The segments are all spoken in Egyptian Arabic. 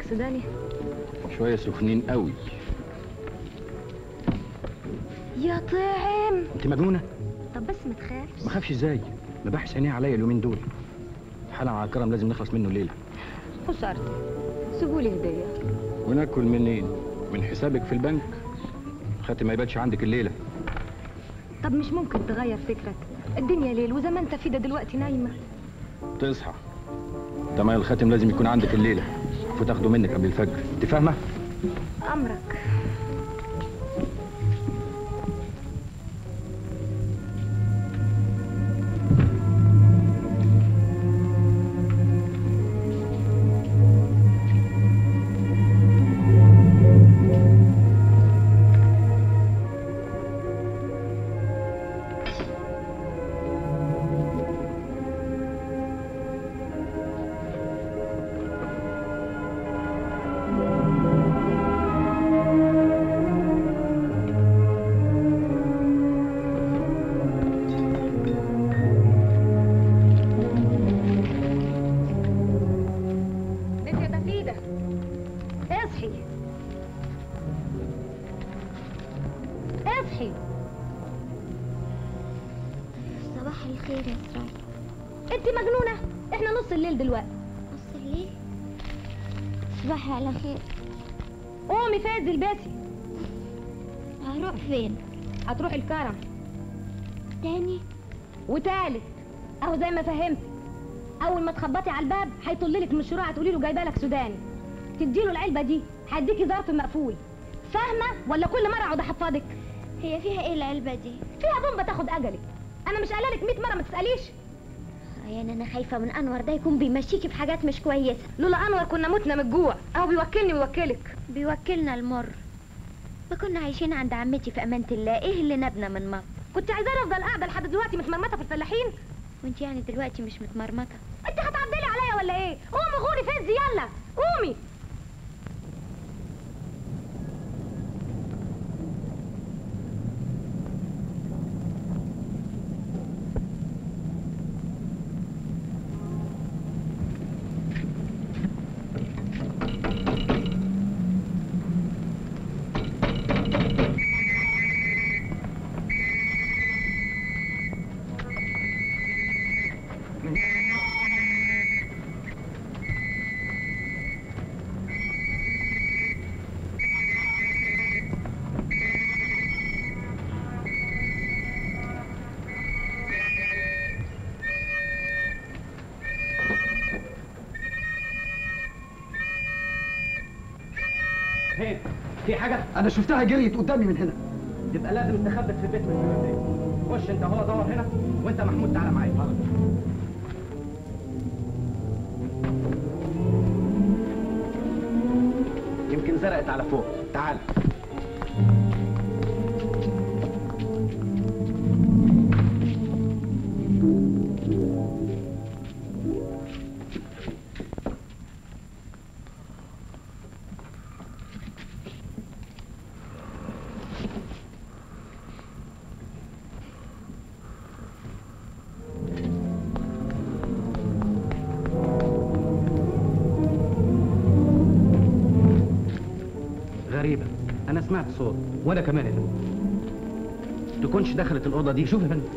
سوداني شويه سخنين قوي يا طعم انت مجنونه طب بس ما تخافش ما خافش ازاي مباحث عينيها عليا اليومين دول حالا على كرم لازم نخلص منه الليله خسرت سيبوا لي هديه وناكل منين من حسابك في البنك خاتم ما يباتش عندك الليله طب مش ممكن تغير فكرك الدنيا ليل وزي ما انت في ده دلوقتي نايمه تصحى تمام الخاتم لازم يكون عندك الليله فتاخده منك قبل الفجر انت فاهمه امرك بنت يا تفيدة اصحي اصحي صباح الخير يا اسراء انت مجنونة احنا نص الليل دلوقتي نص الليل صباح على خير قومي فاز البسي هروح فين هتروحي الكرم تاني وتالت اهو زي ما فهمت اول ما تخبطي على الباب هيطللك من الشروع هتقولي له جايبه لك سوداني تديله العلبه دي هيديكي ظرف مقفول فاهمه ولا كل مره اقعد احفظك هي فيها ايه العلبة دي فيها بومبه تاخد اجلك انا مش قايله لك 100 مره ما تساليش يعني انا خايفة من انور ده يكون بيمشيكي في حاجات مش كويسة لولا انور كنا متنا من الجوع اهو بيوكلني ويوكلك بيوكلنا المر ما كنا عايشين عند عمتي في امانة الله ايه اللي نبنا من مصر كنت عايزاني افضل قاعده لحد دلوقتي متمرمطه في الفلاحين وانت يعني دلوقتي مش متمرمطة انت هتعدلي عليا ولا ايه قومي غوري فز يلا قومي هي في حاجة؟ انا شفتها جريت قدامي من هنا يبقى لازم تخبط في البيت من دلوقتي خش انت هو دور هنا وانت محمود تعالى معايا يمكن زرقت على فوق تعال غريبة أنا سمعت صوت وأنا كمان هنا تكونش دخلت الأوضة دي شوف يا فندم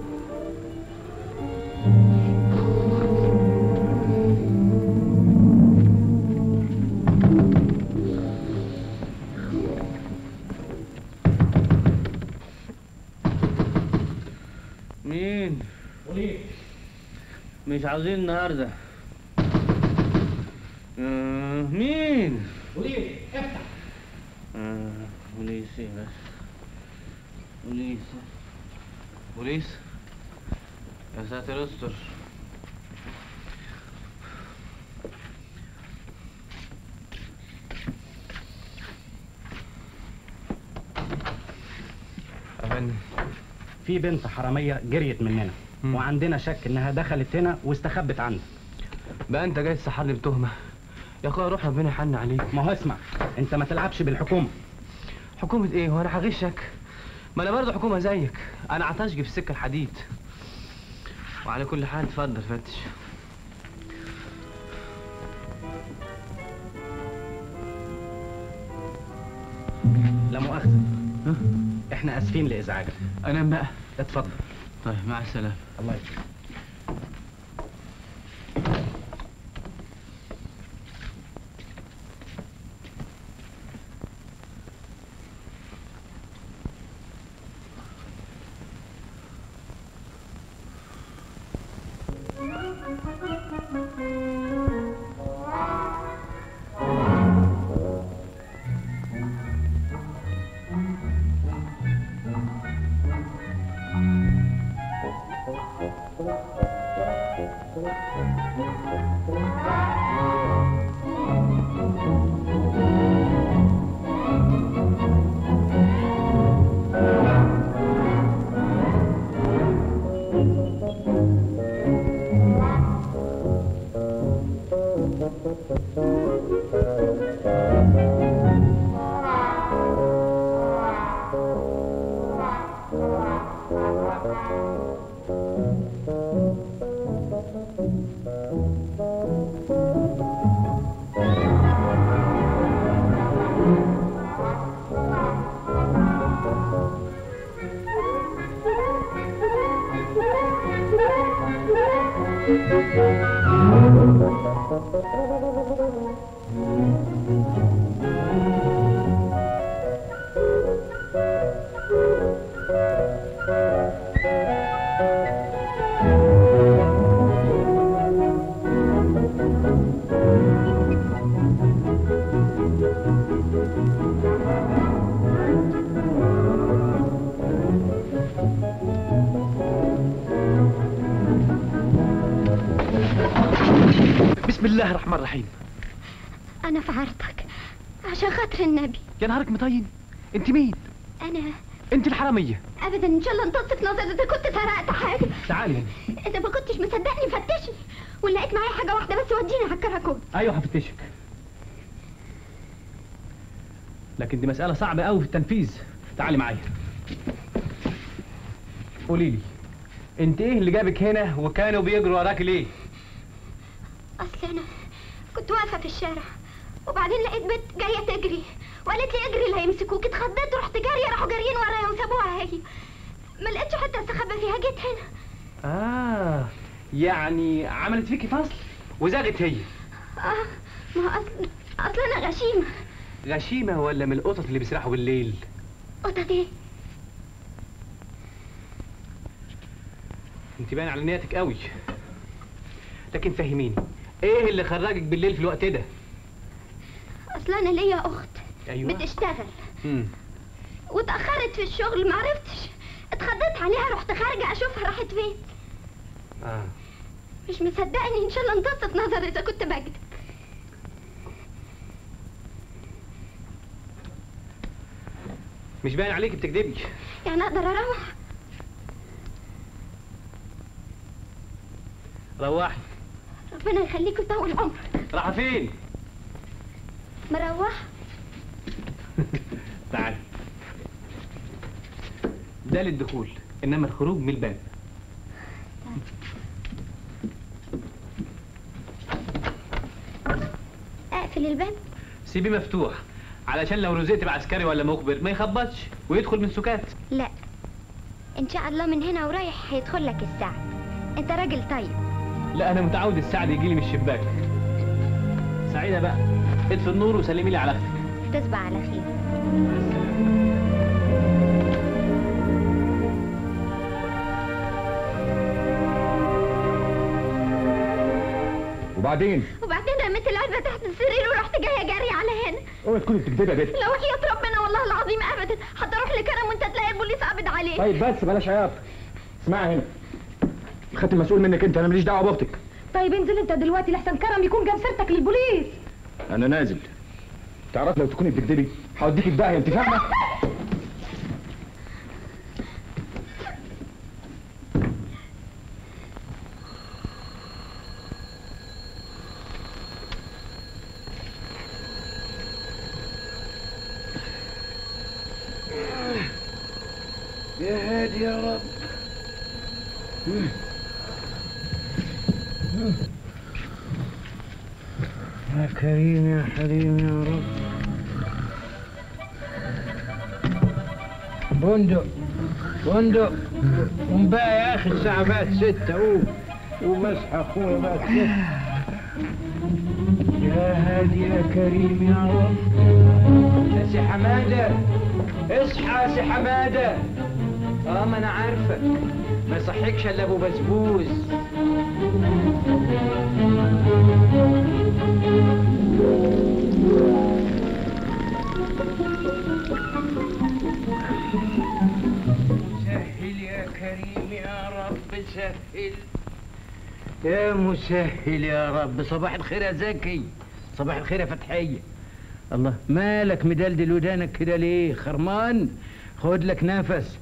مين؟ مش عاوزين النهارده آه مين؟ وليه افتح آه بوليس ايه بس بوليس بوليس يا ساتر استر أفندم في بنت حرامية جريت مننا وعندنا شك انها دخلت هنا واستخبت عندك بقى انت جاي تسحرني بتهمه يا اخويا روح ربنا يحن عليك ما هو اسمع انت ما تلعبش بالحكومة حكومه ايه وانا هغشك ما انا برضه حكومه زيك انا عطشجي في السكه الحديد وعلى كل حال اتفضل فتش لا مؤاخذة احنا اسفين لازعاجك انام بقى اتفضل طيب مع السلامه الله يكرمك بسم الله الرحمن الرحيم انا في عرضك عشان خاطر النبي يا نهارك مطين انت مين انا انت الحراميه ابدا ان شاء الله انتصف نظر اذا كنت سرقت حاجه تعالي هنا اذا ما كنتش مصدقني فتشني ولقيت معايا حاجه واحده بس وديني على الكراكون ايوه هفتشك لكن دي مساله صعبه قوي في التنفيذ تعالي معايا قولي لي انت ايه اللي جابك هنا وكانوا بيجروا وراك ليه اصل انا كنت واقفه في الشارع وبعدين لقيت بنت جايه تجري وقالت لي اجري اللي هيمسكوك اتخضيت ورحت جاريه راحوا جاريين ورايا وسابوها هي ما لقيتش حته استخبى فيها جيت هنا اه يعني عملت فيكي فصل وزاغت هي اه ما هو اصل اصل انا غشيمه غشيمه ولا من القطط اللي بيسرحوا بالليل قطط ايه انت باين على نيتك قوي لكن فهميني ايه اللي خرجك بالليل في الوقت ده اصل انا ليا اخت ايوه بتشتغل امم واتاخرت في الشغل معرفتش اتخضيت عليها رحت خارجه اشوفها راحت فين اه مش مصدقني ان شاء الله انتصت نظر اذا كنت بكذب مش باين عليك بتكدبي يعني اقدر اروح روحي ربنا يخليك ويطول عمرك رايحه فين مروح تعالي ده للدخول انما الخروج من الباب اقفل الباب سيبيه مفتوح علشان لو رزقت بعسكري ولا مخبر ما يخبطش ويدخل من سكات لا ان شاء الله من هنا ورايح هيدخل لك السعد انت راجل طيب لا انا متعود السعد يجي لي من الشباك سعيده بقى اطفي النور وسلمي لي على اختك تصبح على خير وبعدين وبعدين رميت العلبه تحت السرير ورحت جايه جري على هنا اوعي تكوني بتكدبي يا بنت لو وحياة ربنا والله العظيم ابدا حتى اروح لكرم وانت تلاقي البوليس قابض عليه طيب بس بلاش عياط اسمعي هنا خدت المسؤول منك انت انا ماليش دعوه باختك طيب انزل انت دلوقتي لحسن كرم يكون جاب سيرتك للبوليس انا نازل تعرف لو تكوني بتكدبي هوديك في داهيه انت فاهمه يا هادي يا رب يا كريم يا حليم يا رب بندق بندق قوم بقى يا اخي الساعة بقت ستة قوم ومسح اخويا بقت ستة يا هادي يا كريم يا رب يا سي حمادة اصحى يا سي حمادة اه ما انا عارفك ما يصحكش الا ابو بسبوس سهل يا كريم يا رب سهل يا مسهل يا رب صباح الخير يا زكي صباح الخير يا فتحية الله مالك مدلدل ودانك كده ليه خرمان خد لك نفس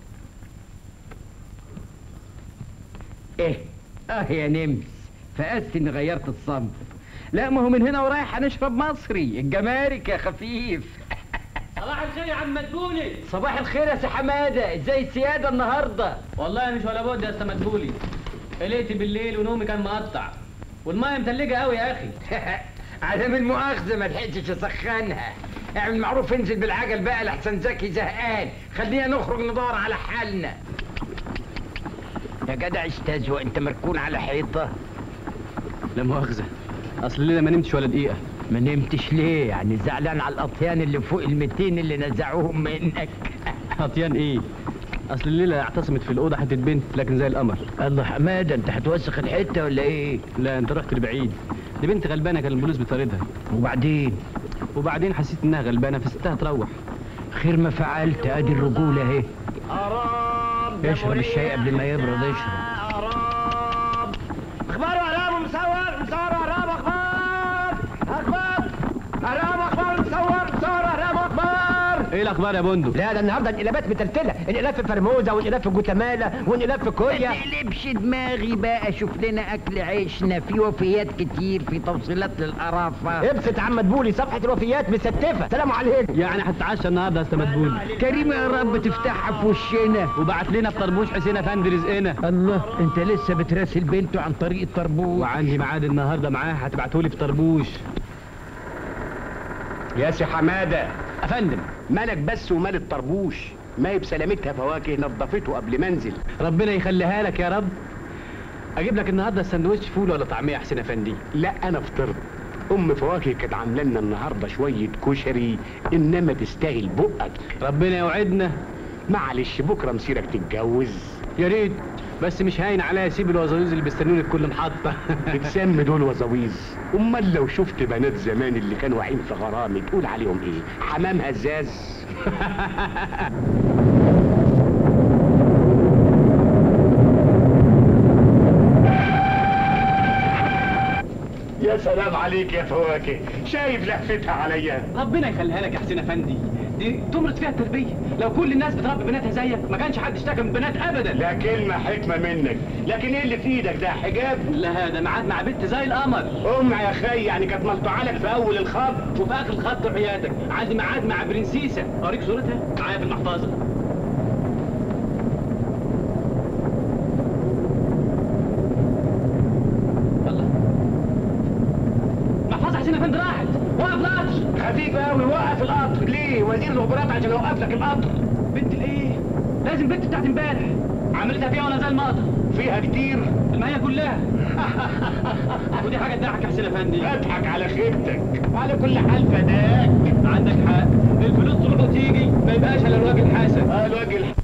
ايه اه يا نمس فقست اني غيرت الصنف لا ما هو من هنا ورايح هنشرب مصري الجمارك يا خفيف صباح الخير يا عم مدبولي صباح الخير يا سي حماده ازاي السياده النهارده والله مش ولا بد يا استاذ مدبولي قلقت بالليل ونومي كان مقطع والميه متلجه قوي يا اخي عدم المؤاخذه ما لحقتش اسخنها اعمل معروف انزل بالعجل بقى لحسن زكي زهقان خلينا نخرج ندور على حالنا يا جدع استاذ انت مركون على حيطه لا مؤاخذه اصل الليله ما نمتش ولا دقيقه ما نمتش ليه يعني زعلان على الاطيان اللي فوق ال 200 اللي نزعوهم منك عطيان ايه اصل الليله اعتصمت في الاوضه حته بنت لكن زي القمر الله حماده انت هتوسخ الحته ولا ايه لا انت رحت لبعيد دي بنت غلبانه كان البوليس بيطاردها وبعدين وبعدين حسيت انها غلبانه فسبتها تروح خير ما فعلت ادي الرجوله اهي اشرب الشاي قبل ما يبرد اشرب اخبار اعلام مصور مصور اعلام اخبار اخبار اعلام اخبار مصور مصور اعلام اخبار ايه الاخبار يا بندق لا ده النهارده الانقلابات متلتله انقلاب في فرموزه وانقلاب في جوتمالا وانقلاب في كوريا تقلبش دماغي بقى شوف لنا اكل عيشنا في وفيات كتير في توصيلات للقرافه ابسط عم مدبولي صفحه الوفيات مستفه سلام عليكم يعني هتتعشى النهارده يا استاذ مدبولي كريم يا رب تفتحها في وشنا وبعت لنا في طربوش حسين افندي رزقنا الله انت لسه بتراسل بنته عن طريق الطربوش وعندي ميعاد النهارده معاه هتبعتهولي في طربوش يا سي حماده افندم مالك بس ومال الطربوش ما بسلامتها فواكه نظفته قبل ما انزل ربنا يخليها لك يا رب اجيب لك النهارده سندوتش فول ولا طعميه يا حسين افندي لا انا فطرت ام فواكه كانت عامله لنا النهارده شويه كشري انما تستاهل بقك ربنا يوعدنا معلش بكره مسيرك تتجوز يا ريت بس مش هاين عليا اسيب الوزاويز اللي بيستنوني في كل محطه بتسمي دول وزاويز امال لو شفت بنات زمان اللي كانوا واقعين في غرامي تقول عليهم ايه حمام هزاز يا سلام عليك يا فواكه شايف لفتها عليا ربنا يخليها لك يا حسين افندي دي تمرض فيها التربيه لو كل الناس بتربي بناتها زيك ما كانش حد اشتكى من بنات ابدا لا كلمة حكمة منك لكن ايه اللي في ايدك ده حجاب لا ده ميعاد مع بنت زي القمر ام يا خي يعني كانت ملطوعة لك في اول الخط وفي اخر الخط عيادك عندي ميعاد مع برنسيسه اوريك صورتها معايا في المحفظه الله محفظه حسين افندي راحت وقف لاتش خفيف قوي وقف القطر ليه وزير الاخبارات عشان يوقف لك القطر بنت الايه لازم بنت بتاعت امبارح عملتها فيها وانا زي المقطع فيها كتير ما هي كلها ودي حاجه تضحك يا حسين افندي اضحك على خيبتك وعلى كل حال فداك عندك حق الفلوس تروح وتيجي ما يبقاش الا الراجل حسن اه الوجه الح-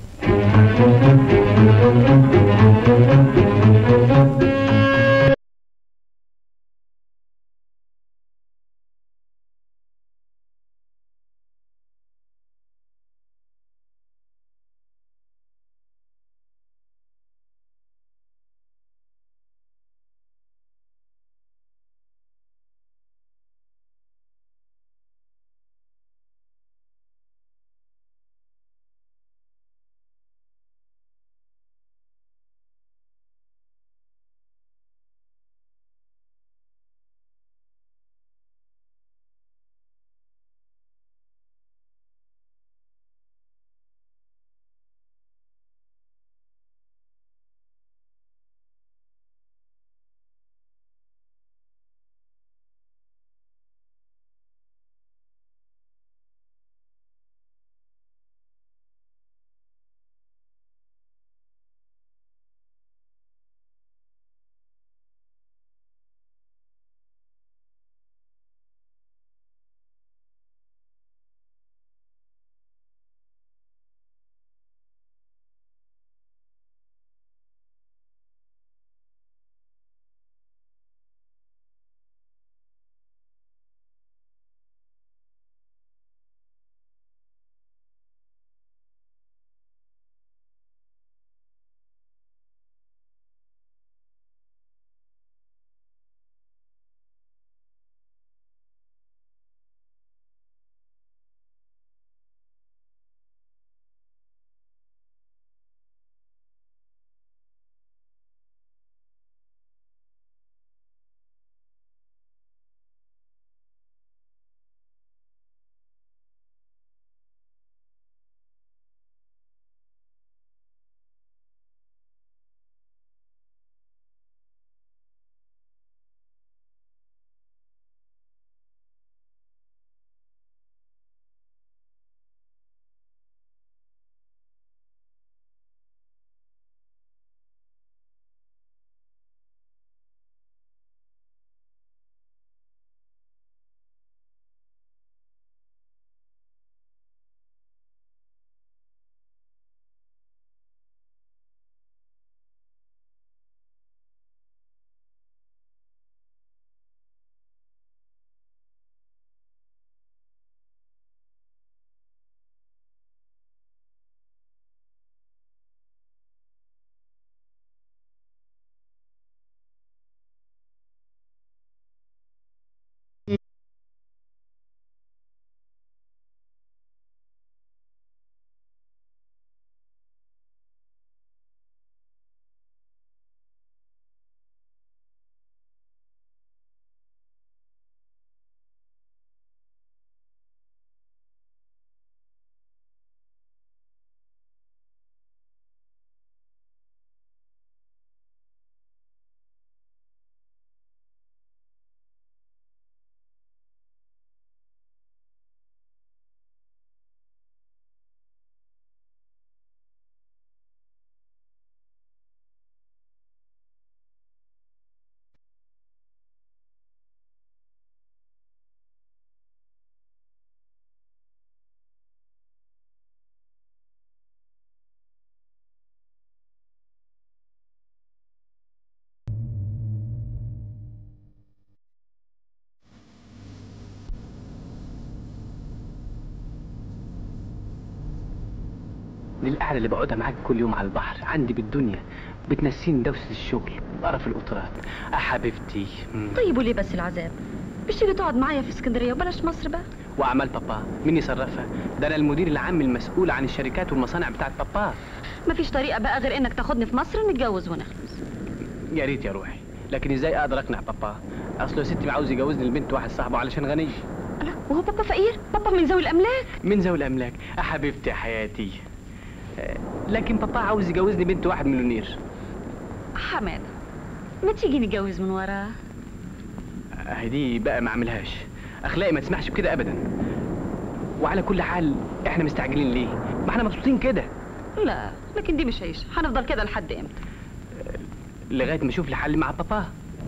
دي القعده اللي بقعدها معاك كل يوم على البحر عندي بالدنيا بتنسيني دوشه الشغل وقرف القطارات اه حبيبتي مم. طيب وليه بس العذاب مش تيجي تقعد معايا في اسكندريه وبلاش مصر بقى واعمال بابا مين يصرفها ده انا المدير العام المسؤول عن الشركات والمصانع بتاعت بابا مفيش طريقه بقى غير انك تاخدني في مصر نتجوز ونخلص يا ريت يا روحي لكن ازاي اقدر اقنع بابا اصله يا ستي عاوز يجوزني البنت واحد صاحبه علشان غني لا وهو بابا فقير بابا من ذوي الاملاك من ذوي الاملاك يا حبيبتي يا حياتي آه، لكن بابا عاوز يجوزني بنت واحد مليونير حماده ما تيجي نتجوز من وراه اهي دي بقى ما اعملهاش اخلاقي ما تسمحش بكده ابدا وعلى كل حال احنا مستعجلين ليه ما احنا مبسوطين كده لا لكن دي مش عيش هنفضل كده لحد امتى لغايه ما اشوف لي حل مع بابا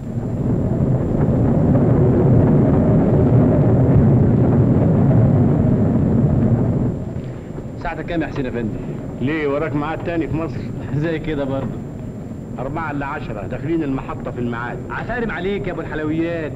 ساعتك كام يا حسين افندي ليه وراك ميعاد تاني في مصر زي كده برضه أربعة إلا عشرة داخلين المحطة في الميعاد عسالم عليك يا ابو الحلويات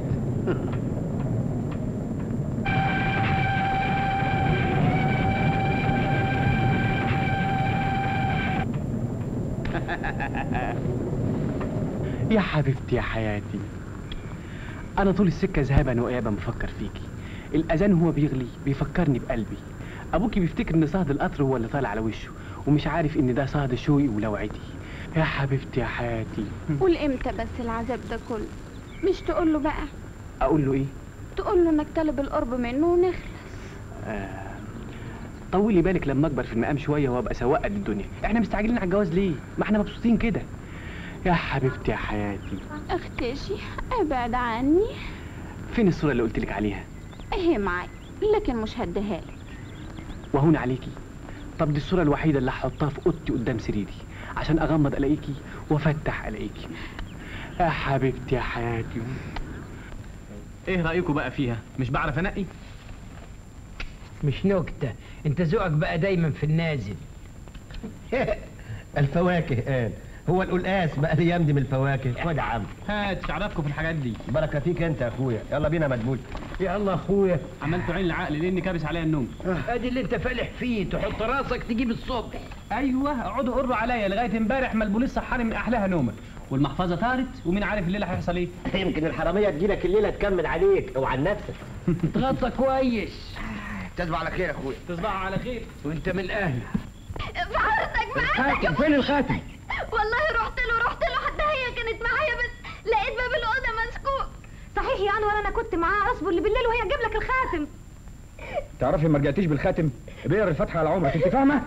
يا حبيبتي يا حياتي انا طول السكه ذهابا وايابا بفكر فيكي الاذان هو بيغلي بيفكرني بقلبي ابوكي بيفتكر ان صهد القطر هو اللي طالع على وشه ومش عارف ان ده صهد شوقي ولوعتي يا حبيبتي يا حياتي قول امتى بس العذاب ده كله مش تقول له بقى اقول له ايه تقول له انك طالب القرب منه ونخلص آه. طولي بالك لما اكبر في المقام شويه وابقى سواق قد الدنيا احنا مستعجلين على الجواز ليه ما احنا مبسوطين كده يا حبيبتي يا حياتي اختشي ابعد عني فين الصوره اللي قلت لك عليها اهي معاك لكن مش هديها لك وهون عليكي طب دي الصورة الوحيدة اللي هحطها في اوضتي قدام سريري عشان اغمض الاقيكي وافتح الاقيكي يا حبيبتي يا حياتي ايه رايكم بقى فيها مش بعرف انقي مش نكتة انت ذوقك بقى دايما في النازل الفواكه قال هو القلقاس بقى الايام دي من الفواكه خد يا عم هات شعرفكم في الحاجات دي بركه فيك انت يا اخويا يلا بينا مدبول يلا اخويا عملتوا عين العقل لاني كابس عليا النوم ادي اللي انت فالح فيه تحط راسك تجيب الصبح ايوه اقعدوا قروا عليا لغايه امبارح ما البوليس صحاني من احلاها نومه والمحفظه طارت ومين عارف الليله هيحصل ايه يمكن الحراميه تجيلك الليله تكمل عليك اوعى نفسك تغطى كويس تصبح على خير يا اخويا تصبحوا على خير وانت من اهل بعرضك الخاتم فين الخاتم والله رحت له رحت له حتى هي كانت معايا بس لقيت باب الاوضه مسكوك صحيح يا انور انا كنت معاه اصبر اللي بالليل وهي تجيب لك الخاتم تعرفي ما رجعتيش بالخاتم بيقر الفتحه على عمرك انت فاهمه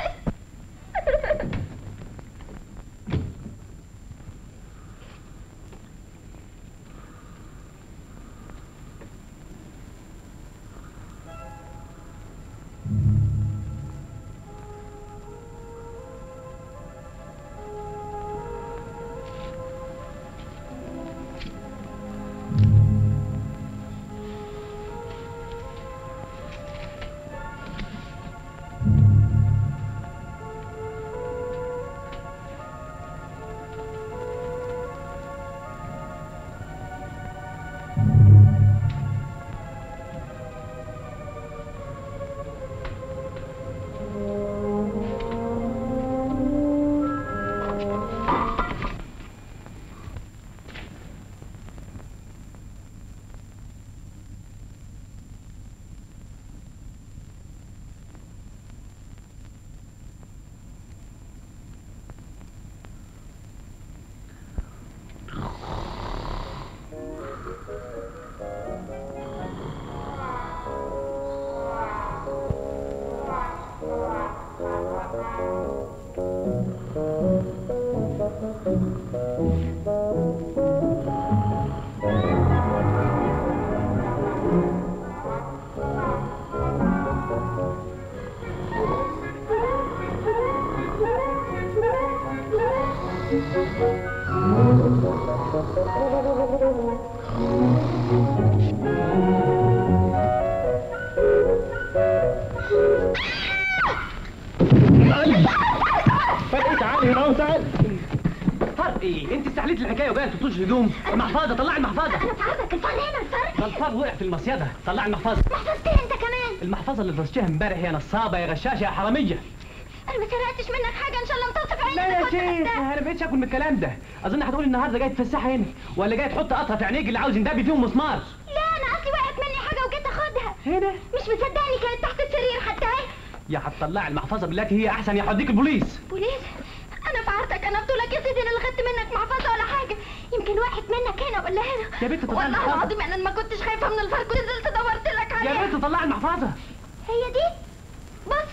فرقت عالي هنا وسعد فرق ايه انت استحليت الحكايه وجايه تطوش هدوم المحفظه طلعي المحفظه انا اتعرضك الفار هنا الفار ده الفار وقع في المصيده طلعي المحفظه محفظتي انت كمان المحفظه اللي رشتيها امبارح يا نصابه يا غشاشه يا حراميه انا ما سرقتش منك حاجه ان شاء الله متصف عيني لا إذا يا كنت شيخ قدها. انا بقيتش اكل من الكلام ده اظن هتقول النهارده جاي تفسحها هنا ولا جاي تحط قطره في عينيك اللي عاوز يندبي فيهم مسمار لا انا اصلي وقعت مني حاجه وجيت اخدها هنا مش مصدقني كانت تحت السرير حتى اهي يا هتطلع المحفظه بالتي هي احسن يا هوديك البوليس بوليس انا في عارتك انا بطولك يا سيدي انا اللي خدت منك محفظه ولا حاجه يمكن واحد منك هنا ولا هنا يا بنت طلع والله المحفظة. العظيم انا ما كنتش خايفه من الفرق ونزلت دورت لك عليها يا بنت طلع المحفظه هي دي بص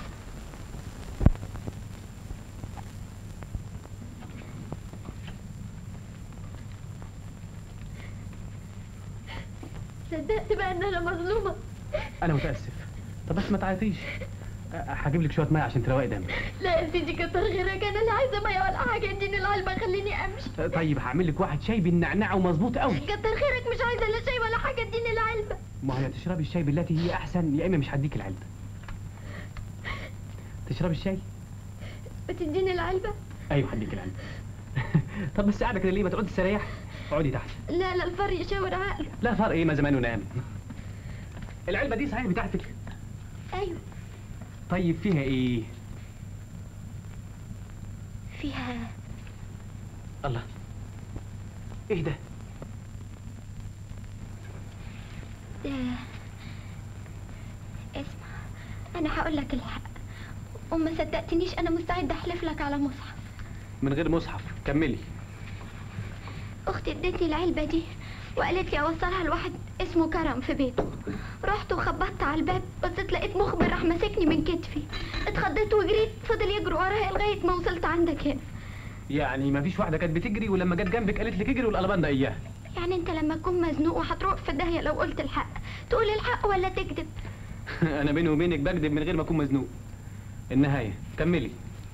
صدقت بقى ان انا مظلومه انا متاسف طب بس ما تعيطيش أ- هجيب لك شويه ميه عشان تروقي دمك لا يا سيدي كتر خيرك انا لا عايزه ميه ولا حاجه اديني العلبه خليني امشي طيب هعمل لك واحد شاي بالنعناع ومظبوط قوي كتر خيرك مش عايزه لا شاي ولا حاجه اديني العلبه ما هي تشربي الشاي بالتي هي احسن يا اما مش هديك العلبه تشربي الشاي بتديني العلبه ايوه هديك العلبه طب بس قاعده كده ليه ما تقعدي تستريح اقعدي تحت لا لا الفر يشاور عقله لا فرق ايه ما زمانه نام العلبه دي صحيح بتاعتك ايوه طيب فيها ايه فيها الله ايه ده ده اسمع انا هقول لك الحق وما صدقتنيش انا مستعده احلف لك على مصحف من غير مصحف كملي اختي ادتني العلبه دي وقالت لي اوصلها لواحد اسمه كرم في بيته رحت وخبطت على الباب بصيت لقيت مخبر راح ماسكني من كتفي اتخضيت وجريت فضل يجري ورايا لغايه ما وصلت عندك هنا يعني ما فيش واحده كانت بتجري ولما جت جنبك قالت لك اجري والقلبان ده اياها يعني انت لما تكون مزنوق وهتروح في داهيه لو قلت الحق تقول الحق ولا تكذب انا بيني وبينك بكذب من غير ما اكون مزنوق النهايه كملي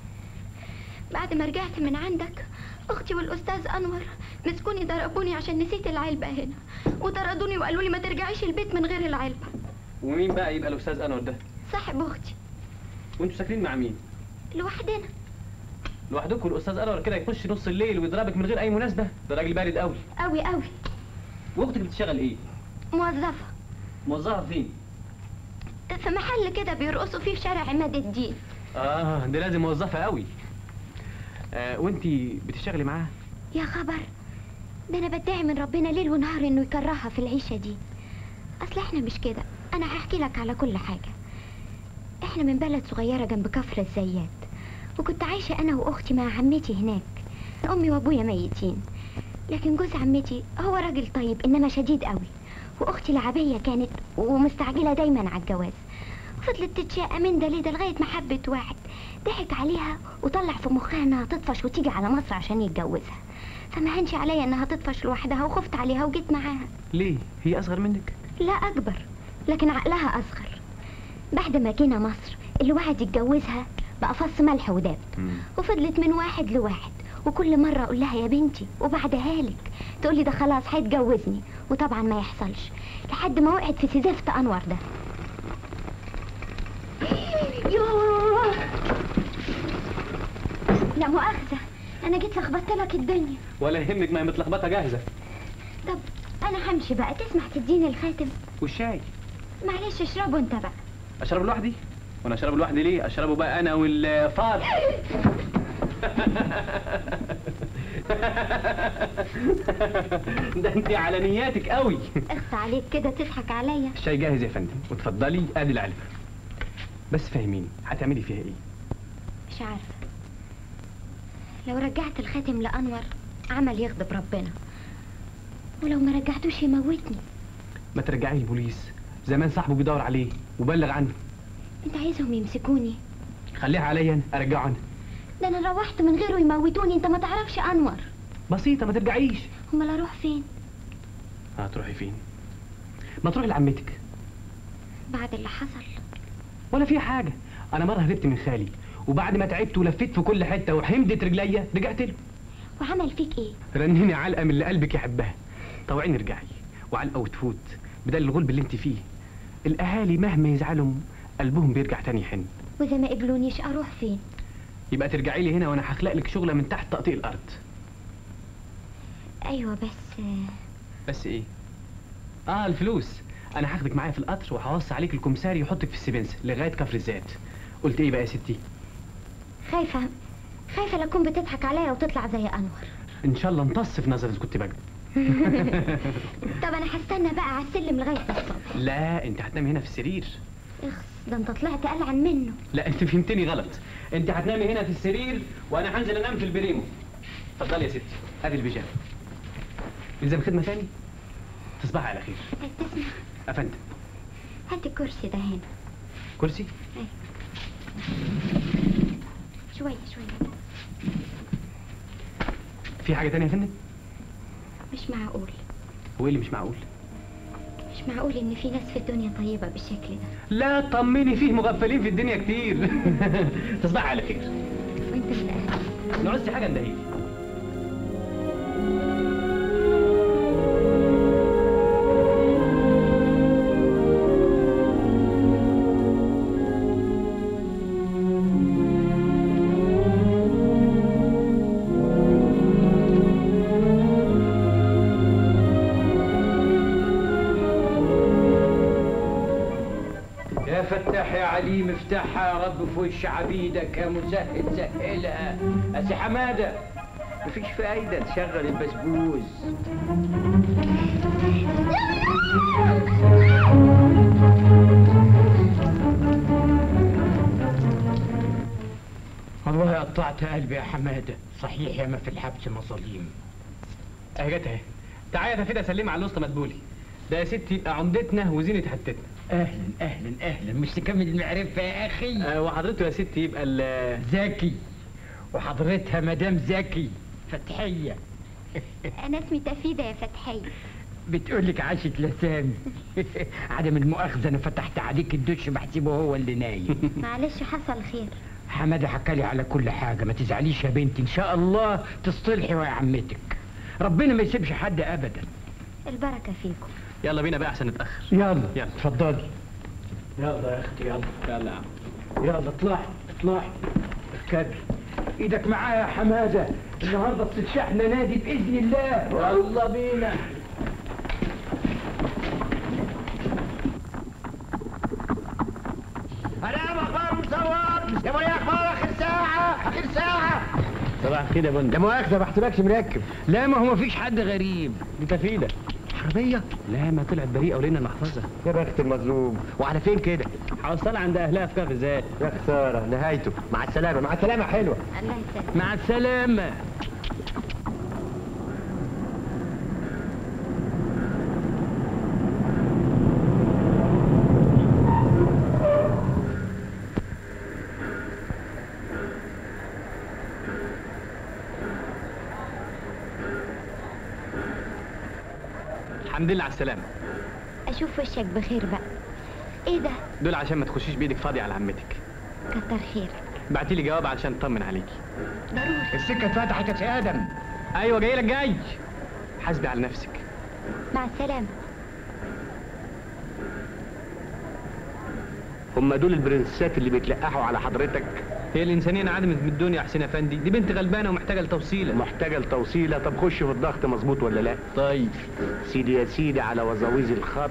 بعد ما رجعت من عندك اختي والاستاذ انور مسكوني ضربوني عشان نسيت العلبه هنا وطردوني وقالوا لي ما ترجعيش البيت من غير العلبه ومين بقى يبقى الاستاذ انور ده صاحب اختي وانتوا ساكنين مع مين لوحدنا لوحدكم الاستاذ انور كده يخش نص الليل ويضربك من غير اي مناسبه ده راجل بارد قوي قوي قوي واختك بتشتغل ايه موظفه موظفه فين في محل كده بيرقصوا فيه في شارع عماد الدين اه دي لازم موظفه قوي آه وانتي بتشتغلي معاها يا خبر ده انا بدعي من ربنا ليل ونهار انه يكرهها في العيشه دي اصل احنا مش كده انا هحكي لك على كل حاجه احنا من بلد صغيره جنب كفر الزيات وكنت عايشه انا واختي مع عمتي هناك امي وابويا ميتين لكن جوز عمتي هو راجل طيب انما شديد قوي واختي لعبيه كانت ومستعجله دايما على الجواز فضلت تتشاقى من ده لده لغايه ما حبت واحد ضحك عليها وطلع في مخها انها تطفش وتيجي على مصر عشان يتجوزها فما هنش عليا انها تطفش لوحدها وخفت عليها وجيت معاها ليه هي اصغر منك لا اكبر لكن عقلها اصغر بعد ما جينا مصر اللي وعد يتجوزها بقى فص ملح وداب وفضلت من واحد لواحد وكل مرة أقول لها يا بنتي وبعدها لك تقول لي ده خلاص هيتجوزني وطبعا ما يحصلش لحد ما وقعت في سزفت أنور ده يوه لا مؤاخذة أنا جيت لخبطت لك الدنيا ولا يهمك ما هي متلخبطه جاهزه طب أنا همشي بقى تسمح تديني الخاتم والشاي معلش اشربه أنت بقى اشرب لوحدي وانا اشرب لوحدي ليه اشربه بقى انا والفار ده انت على نياتك قوي اخت عليك كده تضحك عليا الشاي جاهز يا فندم وتفضلي ادي العلبه بس فاهميني هتعملي فيها ايه مش عارفة لو رجعت الخاتم لأنور عمل يغضب ربنا ولو ما رجعتوش يموتني ما ترجعيه البوليس زمان صاحبه بيدور عليه وبلغ عنه انت عايزهم يمسكوني خليها عليا انا ارجعه انا ده انا روحت من غيره يموتوني انت ما تعرفش انور بسيطه ما ترجعيش امال اروح فين هتروحي فين ما تروحي لعمتك بعد اللي حصل ولا في حاجه انا مره هربت من خالي وبعد ما تعبت ولفيت في كل حته وحمدت رجليا رجعت له وعمل فيك ايه رنيني علقه من اللي قلبك يحبها طوعيني ارجعي وعلقه وتفوت بدل الغلب اللي انت فيه الاهالي مهما يزعلوا قلبهم بيرجع تاني يحن واذا ما قبلونيش اروح فين يبقى ترجعي لي هنا وانا هخلق لك شغله من تحت تقطيع الارض ايوه بس آه، بس ايه اه الفلوس انا هاخدك معايا في القطر وهوصي عليك الكمساري يحطك في السبنسه لغايه كفر الزيت قلت ايه بقى يا ستي خايفة خايفة لأكون بتضحك عليا وتطلع زي أنور ان شاء الله امتص في نظري إذا كنت بكذب طب أنا هستنى بقى على السلم لغاية الصبح لا انت هتنامي هنا في السرير اخس ده انت طلعت قلعن منه لا انت فهمتني غلط انت هتنامي هنا في السرير وانا هنزل انام في البريمو اتفضلي يا ستي ادي البيجامه يلزم خدمه تاني تصبحي على خير تسمع افندم هات الكرسي ده هنا كرسي شوية شوية في حاجه تانية يا فندم مش معقول هو ايه اللي مش معقول مش معقول إن في ناس في الدنيا طيبة بالشكل ده لا طمني فيه مغفلين في الدنيا كتير تصبحي على خير وانت من أهلك نعوزي حاجه ندهيلي يا فتاح يا عليم افتحها يا رب في وش عبيدك يا مسهل سهلها يا سي حماده مفيش فايده تشغل البسبوس والله قطعت قلبي يا حماده صحيح يا ما في الحبس مظاليم اهي جت اهي تعالى يا تفيدة سلمي على الوسطى مدبولي ده يا ستي يبقى عمدتنا وزينة حتتنا اهلا اهلا اهلا مش تكمل المعرفه يا اخي آه وحضرته يا ستي يبقى ال زكي وحضرتها مدام زكي فتحيه أنا اسمي تفيدة يا فتحية بتقول لك عاشت لسان عدم المؤاخذه انا فتحت عليك الدش بحسبه هو اللي نايم معلش حصل خير حماده حكالي على كل حاجه ما تزعليش يا بنتي ان شاء الله تصطلحي ويا عمتك ربنا ما يسيبش حد ابدا البركة فيكم يلا بينا بقى عشان نتأخر يلا يلا. اتفضلي يلا يا اختي يلا يلا يا عم يلا اطلعي اطلعي اركبي ايدك معايا يا حماده النهارده بتتشحن نادي باذن الله يلا بينا انا اخبار مصور يا ابو اخبار اخر ساعه اخر ساعه صباح الخير يا بندق ده مؤاخذه ما احتبكش مركب لا ما هو ما فيش حد غريب دي تفيدة حراميه لا ما طلعت بريئة ولينا المحفظة يا بخت المظلوم وعلى فين كده حوصلها عند أهلها في كفر ذات يا خساره نهايته مع السلامه مع السلامه حلوه الله يسلمك مع السلامه الحمد لله على السلامة أشوف وشك بخير بقى إيه ده؟ دول عشان ما تخشيش بإيدك فاضية على عمتك كتر خيرك بعتي لي جواب عشان اطمن عليكي ضروري السكه اتفتحت يا سي ادم ايوه جاي لك جاي حاسبي على نفسك مع السلامة هم دول البرنسات اللي بيتلقحوا على حضرتك هي الانسانيه انعدمت من الدنيا يا حسين افندي دي بنت غلبانه ومحتاجه لتوصيله محتاجه لتوصيله طب خش في الضغط مظبوط ولا لا طيب سيدي يا سيدي على وزاويز الخط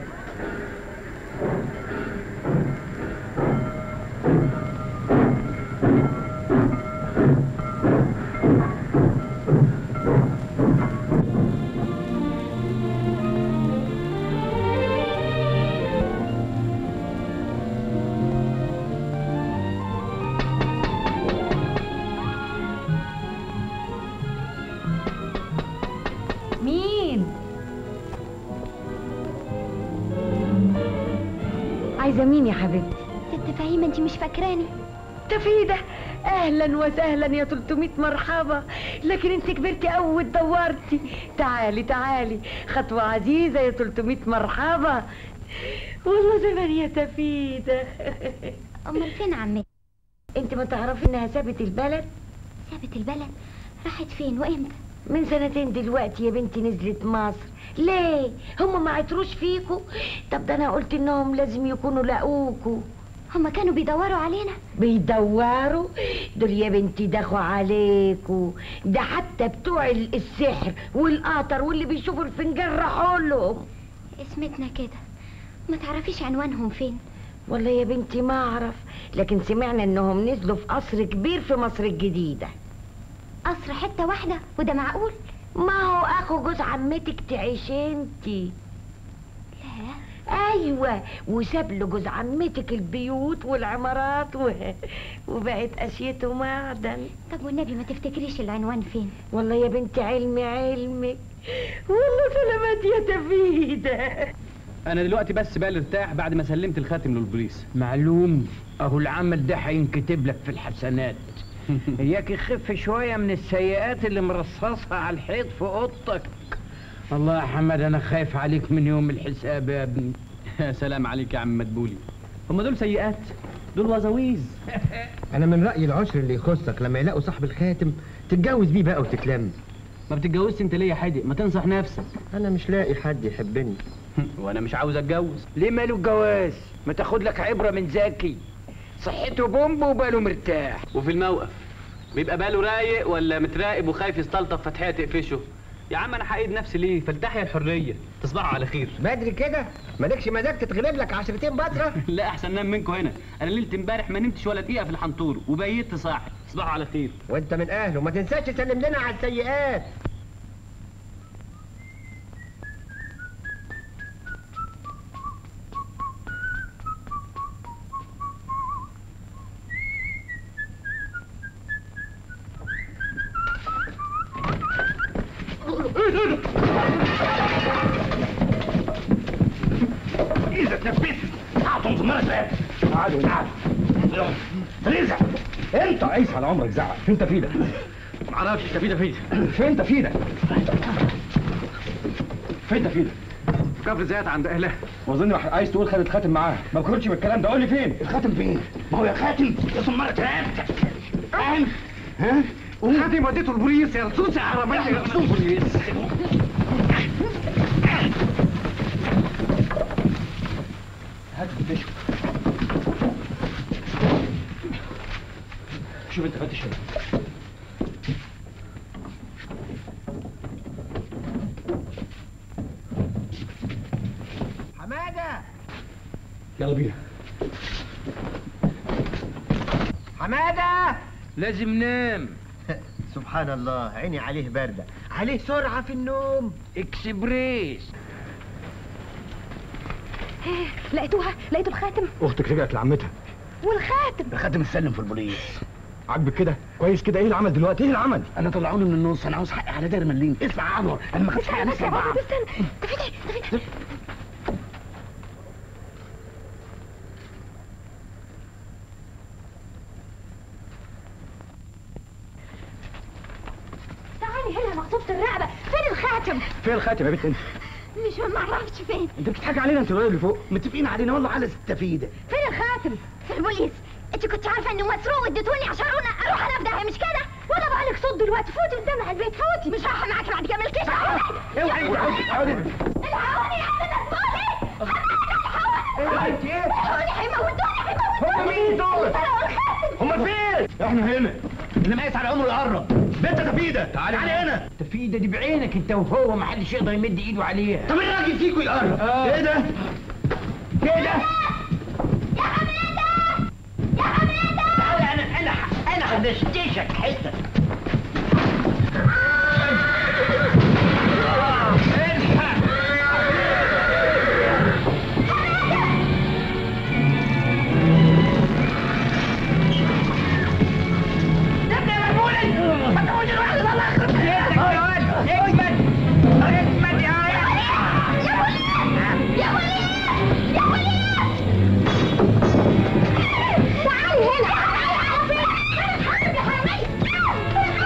مين عايزه مين يا حبيبتي ست فهيمة انت مش فاكراني تفيدة اهلا وسهلا يا 300 مرحبا لكن انت كبرتي قوي واتدورتي تعالي تعالي خطوة عزيزة يا 300 مرحبا والله زمان يا تفيدة أمال فين عمتي؟ انت ما تعرفي انها سابت البلد سابت البلد راحت فين وامتى؟ من سنتين دلوقتي يا بنتي نزلت مصر ليه هم ما عتروش فيكوا طب ده انا قلت انهم لازم يكونوا لاقوكوا هما كانوا بيدوروا علينا بيدوروا دول يا بنتي دخوا عليكوا ده حتى بتوع ال- السحر والقطر واللي بيشوفوا الفنجان راحوا لهم اسمتنا كده ما تعرفيش عنوانهم فين والله يا بنتي ما اعرف لكن سمعنا انهم نزلوا في قصر كبير في مصر الجديدة قصر حتة واحدة وده معقول ما هو اخو جوز عمتك تعيش انتي لا ايوه وساب له جوز عمتك البيوت والعمارات و... وبقت اشيته معدن طب والنبي ما تفتكريش العنوان فين والله يا بنتي علمي علمك والله سلامات يا تفيده انا دلوقتي بس بقى ارتاح بعد ما سلمت الخاتم للبوليس معلوم اهو العمل ده هينكتب لك في الحسنات اياك يخف شويه من السيئات اللي مرصصها على الحيط في اوضتك الله يا حمد انا خايف عليك من يوم الحساب يا ابني يا سلام عليك يا عم مدبولي هم دول سيئات دول وزاويز انا من رايي العشر اللي يخصك لما يلاقوا صاحب الخاتم تتجوز بيه بقى وتتلم ما بتتجوزش انت ليه يا حادق ما تنصح نفسك انا مش لاقي حد يحبني وانا مش عاوز اتجوز ليه ماله الجواز ما تاخد لك عبره من زكي صحته بومب وباله مرتاح وفي الموقف بيبقى باله رايق ولا متراقب وخايف يستلطف فتحيه تقفشه يا عم انا حقيد نفسي ليه فلتحيا الحريه تصبحوا على خير بدري كده مالكش مزاج تتغلب لك عشرتين بطره لا احسن نام منكم هنا انا ليله امبارح ما نمتش ولا دقيقه في الحنطور وبيت صاحي تصبحوا على خير وانت من اهله ما تنساش تسلم لنا على السيئات إذا تنفذت أعطوا زمرة ثلاثة قعدوا نعم رزع أنت عايز على عمرك زعق فين تفيدك؟ معرفش تفيدة فين فين تفيدك؟ فين تفيدك؟ كفر زيت عند اهلها واظن عايز تقول خد الخاتم معاه ما بخرجش بالكلام ده قول لي فين الخاتم فين ما هو يا خاتم يا زمرة ثلاثة فاهم ها خاتم وديته البوليس يا لصوص يا عربية يا البوليس هات فتشه شوف انت فتش هنا حماده يلا بينا حماده لازم نام سبحان الله عيني عليه بارده عليه سرعه في النوم اكسبريس لقيتوها لقيتوا الخاتم اختك رجعت لعمتها والخاتم الخاتم اتسلم في البوليس عاجبك كده كويس كده ايه العمل دلوقتي ايه العمل انا طلعوني من النص انا عاوز حقي على داير مليم اسمع يا عمر انا ما خدتش حقي على بس يا نفسي بابا بعض استنى تفيدي تفيدي تعالي هنا مقصوبة الرقبة فين الخاتم؟ فين الخاتم يا بنت انت مش ما اعرفش فين انت بتضحكي علينا انت الولاد اللي فوق متفقين علينا والله على التفيده فين الخاتم في البوليس انت كنت عارفه انه مسروق واديتوني عشان انا اروح انا في داهيه مش كده وانا بقالك صوت دلوقتي فوتي قدام على البيت فوتي مش رايحه معاكي بعد كده مالكيش اوعي اقعدي اقعدي الحقوني يا انا مسؤولي انت ايه الحقوني هيموتوني هيموتوني هم مين دول سرقوا الخاتم هم فين احنا هنا اللي مقاس على عمره يقرب بنت تفيده تعالي تعالي هنا تفيدة دي بعينك انت وهو ما حدش يقدر يمد ايده عليها طب الراجل فيكم يقرب ايه ده ايه ده يا حماده يا حماده تعالى انا انا انا هدشتشك حته يا وليد يا وليد تعالي هنا تعالي يا حرامي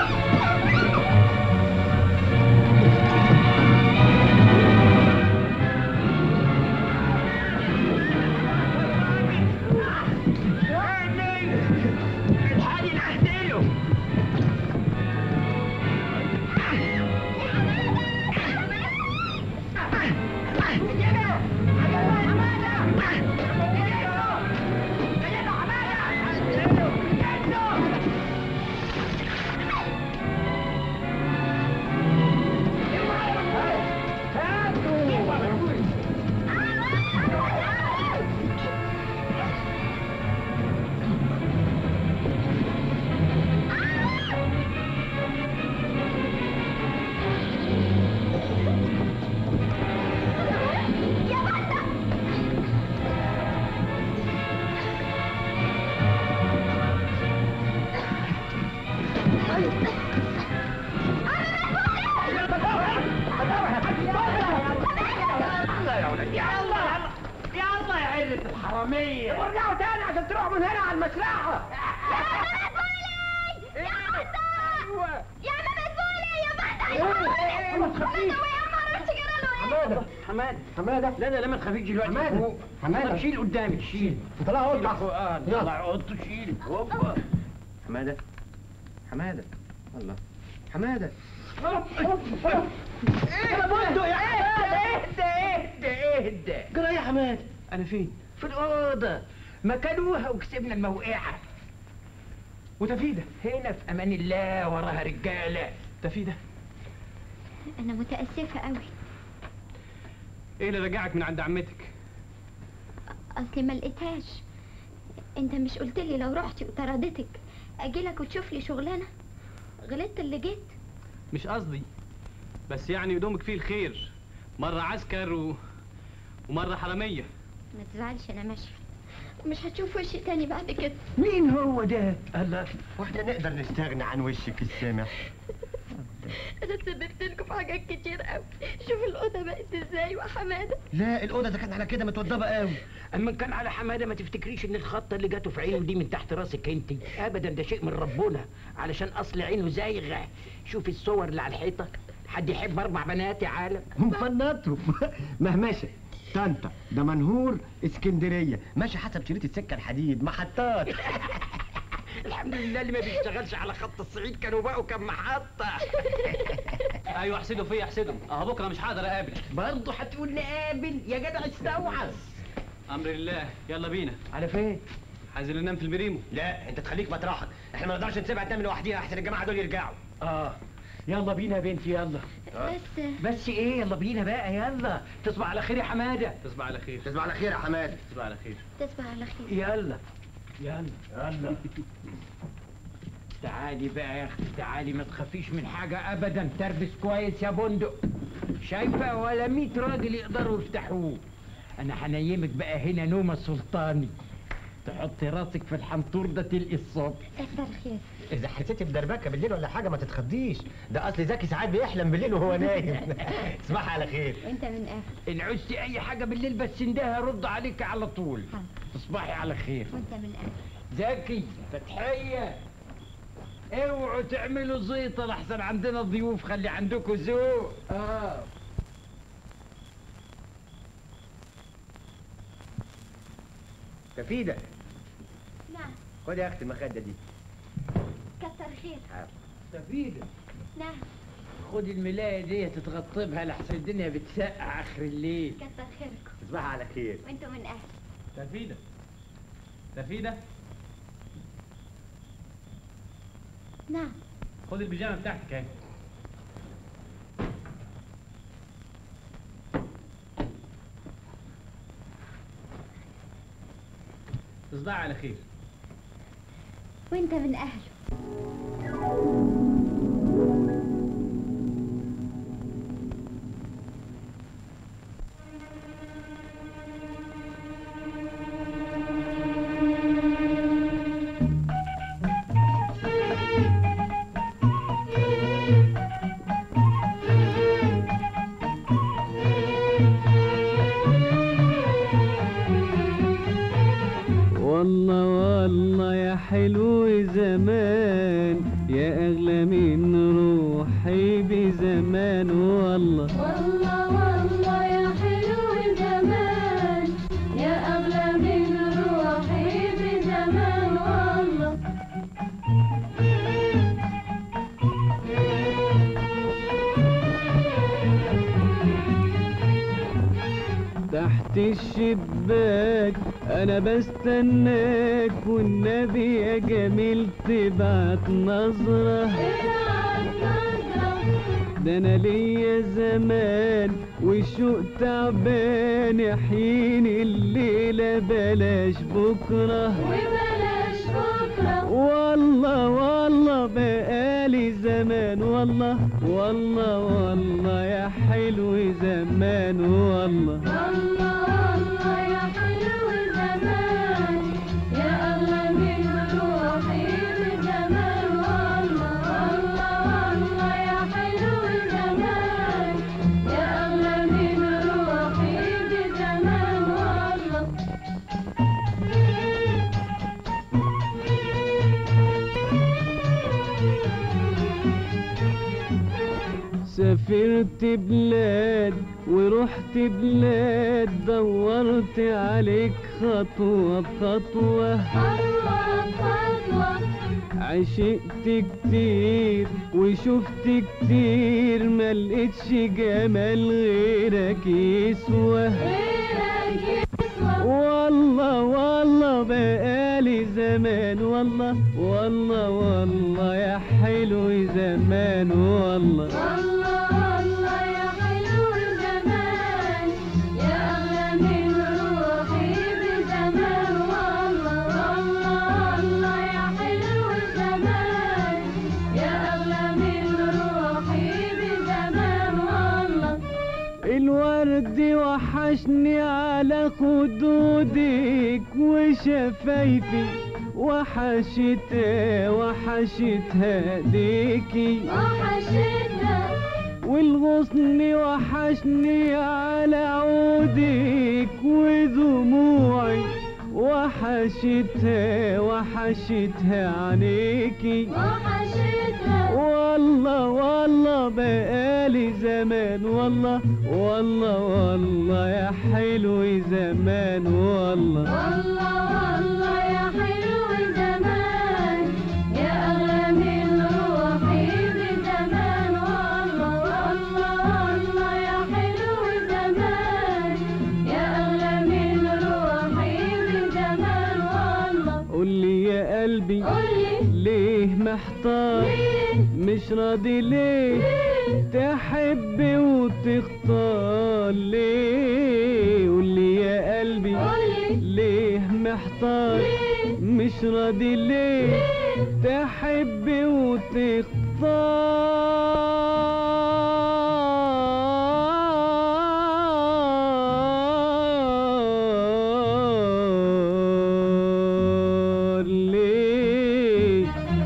اطلعوا من هنا على المسرحه يا حسن يا ماما زولي يا بحث إيه؟ ما تخافيش. حماده حماده حماده لا لا لا ما تخافيش دلوقتي حمادة. فوق. حمادة. طب شيل قدامك شيل طلع اقعد شيل بقى. فوق. اه يلا. طلع اقعد شيل هوبا حماده حماده الله حماده ايه يا بندق يا اهدى اهدى اهدى جرى يا حماده انا فين في الاوضه مكانوها وكسبنا الموقعه وتفيده هنا في امان الله وراها رجاله تفيده انا متاسفه قوي ايه اللي رجعك من عند عمتك اصلي ما لقيتهاش انت مش قلت لي لو رحتي وطردتك اجيلك وتشوف لي شغلانه غلطت اللي جيت مش قصدي بس يعني يدومك فيه الخير مرة عسكر و... ومرة حرامية ما تزعلش انا ماشيه مش هتشوف وشي تاني بعد كده مين هو ده الله واحنا نقدر نستغنى عن وشك السامح انا سببت لكم في حاجات كتير قوي شوف الاوضه بقت ازاي وحماده لا الاوضه ده كانت على كده متوضبه قوي اما كان على حماده ما تفتكريش ان الخطه اللي جاته في عينه دي من تحت راسك انت ابدا ده شيء من ربنا علشان اصل عينه زايغه شوف الصور اللي على الحيطه حد يحب اربع بنات يا عالم مفنطهم مهمشه طنطا ده منهور اسكندريه ماشي حسب شريط السكه الحديد محطات الحمد لله اللي ما بيشتغلش على خط الصعيد كانوا بقوا كم محطه ايوه احسدوا فيا احسدوا اهو بكره مش هقدر اقابل برضه هتقول نقابل يا جدع استوعظ امر الله يلا بينا على فين عايزين ننام في البريمو لا انت تخليك مطرحك احنا ما نقدرش نسيبها تنام لوحديها احسن الجماعه دول يرجعوا اه يلا بينا يا بنتي يلا بس بس ايه يلا بينا بقى يلا تصبح على خير يا حماده تصبح على خير تصبح على خير يا حماد تصبح على خير تصبح على خير يلا يلا يلا تعالي بقى يا اختي تعالي ما تخافيش من حاجه ابدا تربس كويس يا بندق شايفه ولا 100 راجل يقدروا يفتحوه انا هنيمك بقى هنا نومه سلطاني تحطي راسك في الحنطور ده تلقي الصبح كتر خير اذا حسيتي بدربكه بالليل ولا حاجه ما تتخضيش ده اصل زكي ساعات بيحلم بالليل وهو نايم تصبحي على خير وانت من اهل ان عوزتي اي حاجه بالليل بس اندهى رد عليك على طول حاضر. تصبحي على خير وانت من اهل زكي فتحية اوعوا تعملوا زيطة لحسن عندنا ضيوف خلي عندكم ذوق اه تفيدة نعم خد يا اختي المخده دي كتر خير تفيدة نعم خدي الملاية دي تتغطي بها لحسن الدنيا بتسقع اخر الليل كتر خيركم تصبحي على خير وانتوا من اهل تفيدة تفيدة نعم خد البيجامة بتاعتك اهي تصبحي على خير وانت من اهله والله والله يا حلو زمان يا اغلى من روحي بزمان والله والله والله يا حلو زمان يا أغلى من روحي بزمان والله تحت الشباك انا بستناك والنبي يا جميل تبعت نظره ده انا ليا زمان وشوق تعبان يحييني الليله بلاش بكره وبلاش بكرة والله والله بقالي زمان والله والله والله يا حلو زمان والله والله والله يا حلو زمان يا أغلى من روحي بزمان والله والله والله يا حلو زمان يا أغلى من روحي بزمان والله سافرت بلاد ورحت بلاد دورت عليك خطوة بخطوة خطوة بخطوة عشقت كتير وشفت كتير ما لقيتش جمال غيرك يسوى غيرك يسوى والله والله بقالي زمان والله والله والله يا حلو زمان والله والله والله يا حلو زمان يا أغلى من روحي بزمان والله والله والله يا حلو زمان يا أغلى من روحي بزمان والله الورد وحشني على خدودك وشفايفي وحشتها وحشتها ديكي وحشتها والغصن وحشني على عودك ودموعي وحشتها وحشتها عينيكي وحشتها والله والله بقالي زمان والله والله والله يا حلو زمان والله والله والله يا حلو زمان يا أغلى من روحي بزمان والله والله والله يا حلو زمان يا أغلى من روحي بزمان والله قولي يا قلبي قولي ليه محتار ليه؟ مش راضي ليه تحب وتختار ليه قولي يا قلبي قولي ليه محتار ليه؟ مش راضي ليه تحب وتختار ليه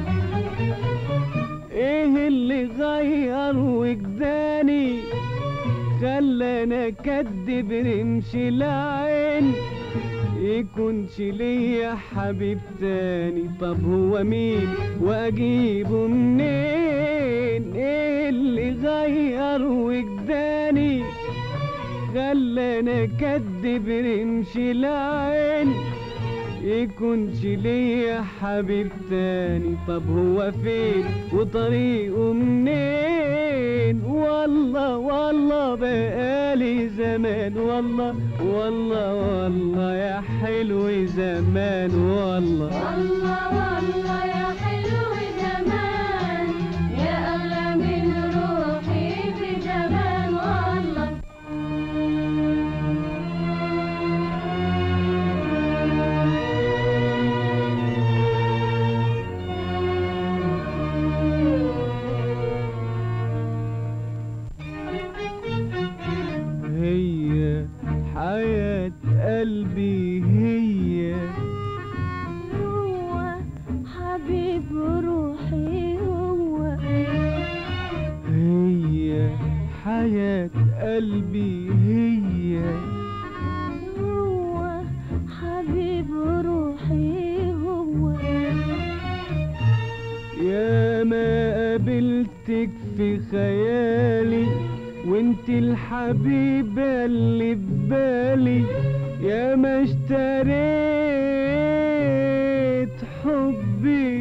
ايه اللي غير وجداني خلاني اكدب رمش العين يكونش ليا حبيب تاني طب هو مين واجيبه منين ايه اللي غير وجداني خلاني اكدب رمش العين يكونش ليا حبيب تاني طب هو فين وطريقه منين والله والله بقالي زمان والله والله والله يا حلو زمان والله والله والله يا حلو زمان يا أغلى من روحي بزمان والله هي حياة قلبي هي هو حبيب روحي هو هي حياة قلبي هي هو حبيب روحي هو يا ما قابلتك في خيالي وانت الحبيبة اللي ببالي يا ما اشتريت حبي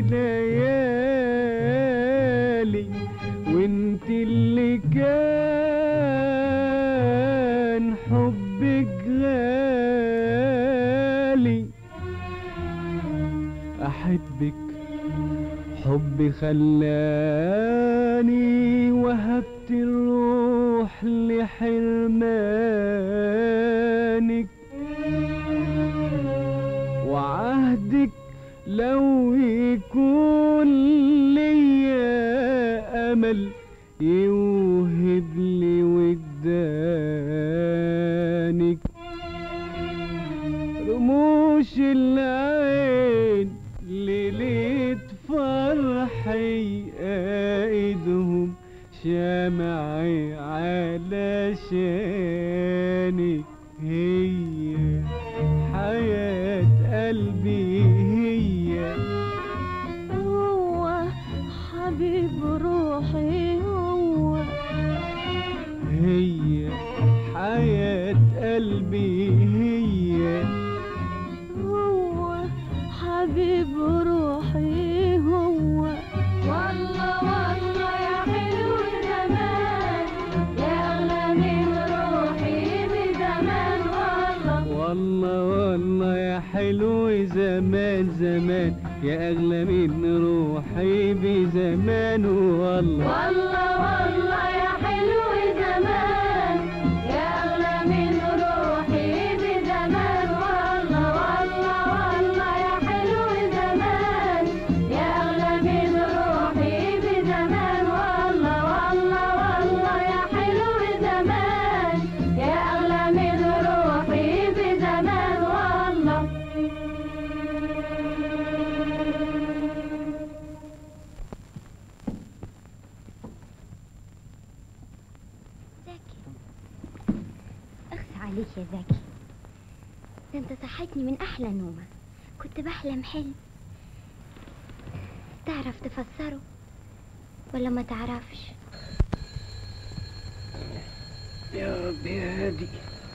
ليالي وانت اللي كان حبك غالي احبك حبي خلاني وهبت الروح لحرمانك وعهدك لو يكون ليا امل يوهب لي وجدانك رموش العين ليلة فرحي ايدهم شمعي علشانك هي حياة قلبي هي هو حبيب روحي هو زمان يا أغلى من روحي بزمان والله والله والله يا حلو زمان يا أغلى من روحي بزمان والله والله والله يا حلو زمان يا أغلى من روحي بزمان والله والله والله يا حلو زمان يا أغلى من روحي بزمان والله زكي اخس عليك يا زكي ده انت صحتني من احلى نومه كنت بحلم حلم تعرف تفسره ولا ما تعرفش يا رب يا هادي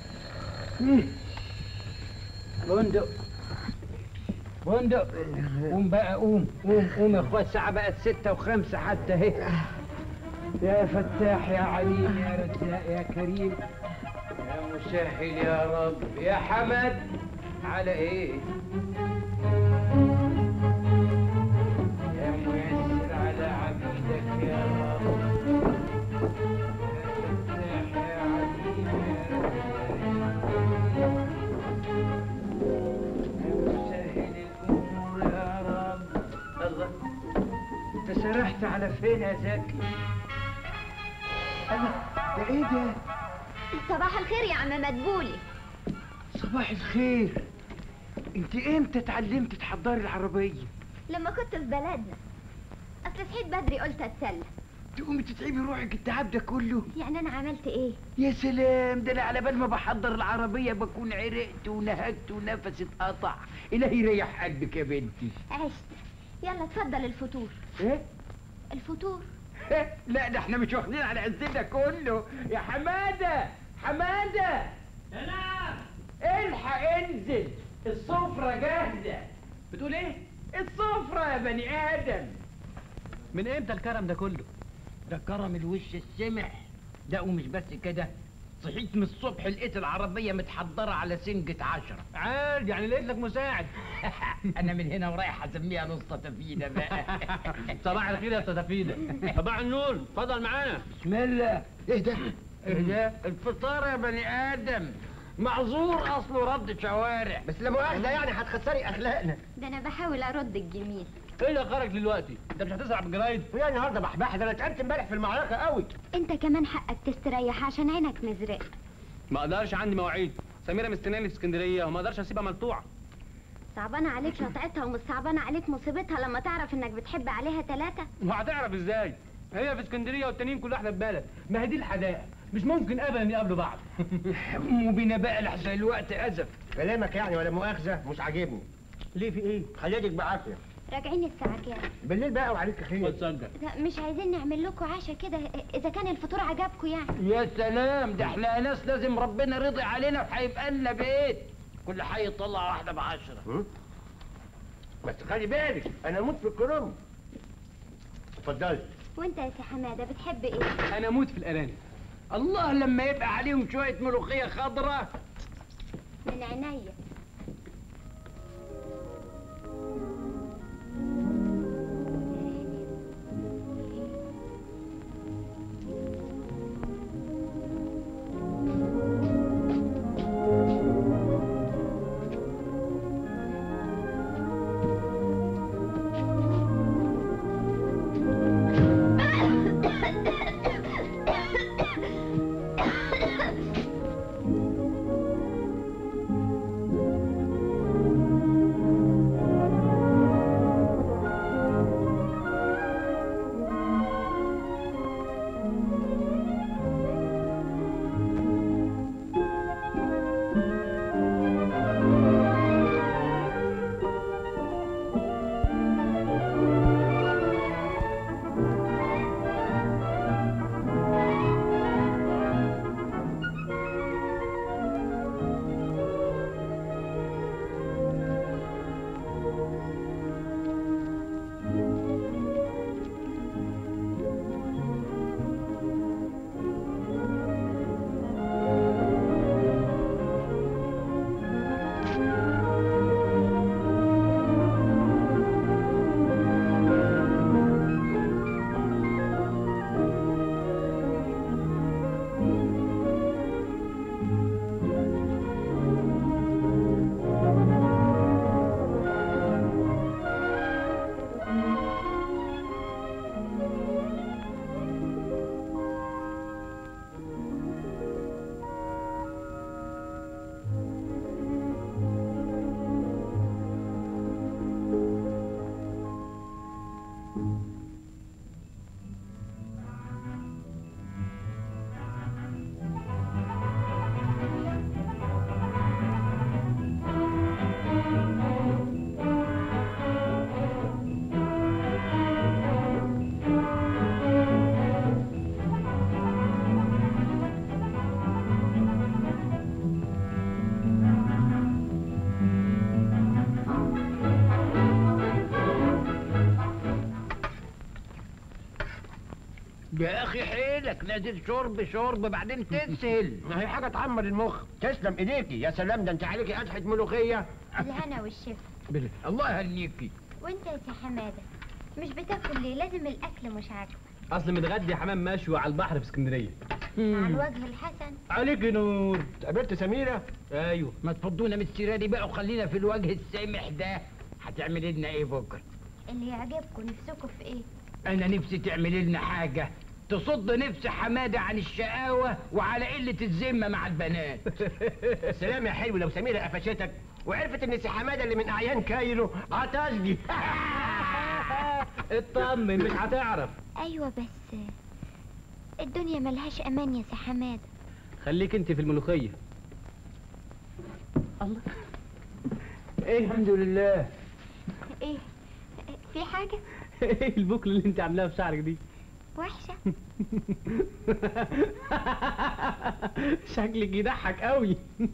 بندق بندق قوم بقى قوم قوم قوم يا اخويا الساعة بقت ستة وخمسة حتى اهي يا فتاح يا عليم يا رزاق يا كريم يا مسهل يا رب يا حمد على ايه يا ميسر على عبيدك يا رب يا فتاح يا عليم يا مسهل الامور يا رب الله انت سرحت على فين يا زكي انا ده ايه ده صباح الخير يا عم مدبولي صباح الخير انت امتى اتعلمت تحضري العربيه لما كنت في بلدنا اصل صحيت بدري قلت اتسلى تقومي تتعبي روحك التعب ده كله يعني انا عملت ايه يا سلام ده انا على بال ما بحضر العربيه بكون عرقت ونهجت ونفسي اتقطع الهي يريح قلبك يا بنتي عشت يلا اتفضل الفطور ايه الفطور لا ده احنا مش واخدين على عزنا كله يا حماده حماده نعم الحق انزل السفره جاهزه بتقول ايه السفره يا بني ادم من امتى الكرم ده كله ده كرم الوش السمح ده ومش بس كده صحيت من الصبح لقيت العربية متحضرة على سنجة عشرة عاد يعني لقيت لك مساعد أنا من هنا ورايح أسميها نص تفيدة بقى صباح الخير يا استاذ فيدة صباح النور اتفضل معانا بسم الله إيه ده؟ إيه ده؟ الفطار يا بني آدم معذور أصله رد شوارع بس لا مؤاخذة يعني هتخسري أخلاقنا ده انا بحاول ارد الجميل ايه اللي خرج دلوقتي انت مش هتسرع بالجرايد ويا النهارده بحبحة ده أنا تعبت امبارح في المعركة قوي انت كمان حقك تستريح عشان عينك مزرقه ما اقدرش عندي مواعيد سميرة مستناني في اسكندرية وما اقدرش اسيبها ملطوعة صعبانه عليك شطعتها ومش صعبانه عليك مصيبتها لما تعرف انك بتحب عليها ثلاثه وهتعرف ازاي هي في اسكندرية والتانيين كل واحدة في بلد ما هي دي الحدائق مش ممكن ابدا يقابلوا بعض وبينا بقى لحسن الوقت أزف كلامك يعني ولا مؤاخذة مش عاجبني ليه في ايه خليتك بعافية راجعين الساعه كام بالليل بقى وعليك خير تصدق لا مش عايزين نعمل لكم عشاء كده اذا كان الفطور عجبكم يعني يا سلام ده احنا ناس لازم ربنا رضي علينا وهيبقى لنا بيت كل حي يطلع واحدة بعشرة بس خلي بالك أنا أموت في الكرم اتفضلي وانت يا سي حماده بتحب ايه انا اموت في الارانب الله لما يبقى عليهم شوية ملوخية خضراء من عينيا يا اخي حيلك نازل شرب شرب بعدين تسهل ما هي حاجه تعمر المخ تسلم ايديكي يا سلام ده انت عليكي قدحه ملوخيه الهنا والشفا بال- الله يهنيكي وانت يا سي حماده مش بتاكل ليه لازم الاكل مش عاجبك اصل متغدي حمام مشوي على البحر في اسكندريه على الوجه الحسن عليك نور قابلت سميره ايوه ما تفضونا من السيره دي بقى وخلينا في الوجه السامح ده هتعمل لنا ايه بكره اللي يعجبكم نفسكم في ايه انا نفسي تعمل لنا حاجه تصد نفس حماده عن الشقاوه وعلى قله الذمه مع البنات سلام يا حلو لو سميره قفشتك وعرفت ان سي حماده اللي من اعيان كايرو عطشني اطمن مش هتعرف ايوه بس الدنيا ملهاش امان يا سي حماده خليك انت في الملوخيه ايه الحمد لله ايه في حاجه ايه البكل اللي انت عاملاها في شعرك دي وحشه شكلك يضحك قوي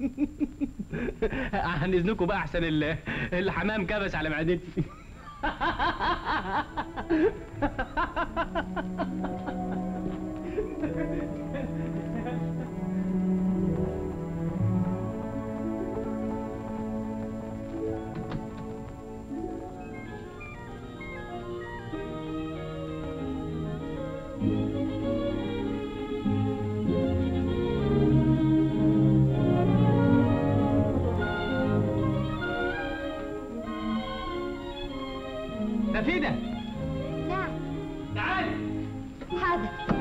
هنزنكوا بقى احسن ال- الحمام كبس على معدتي نفيدة نعم تعال حاضر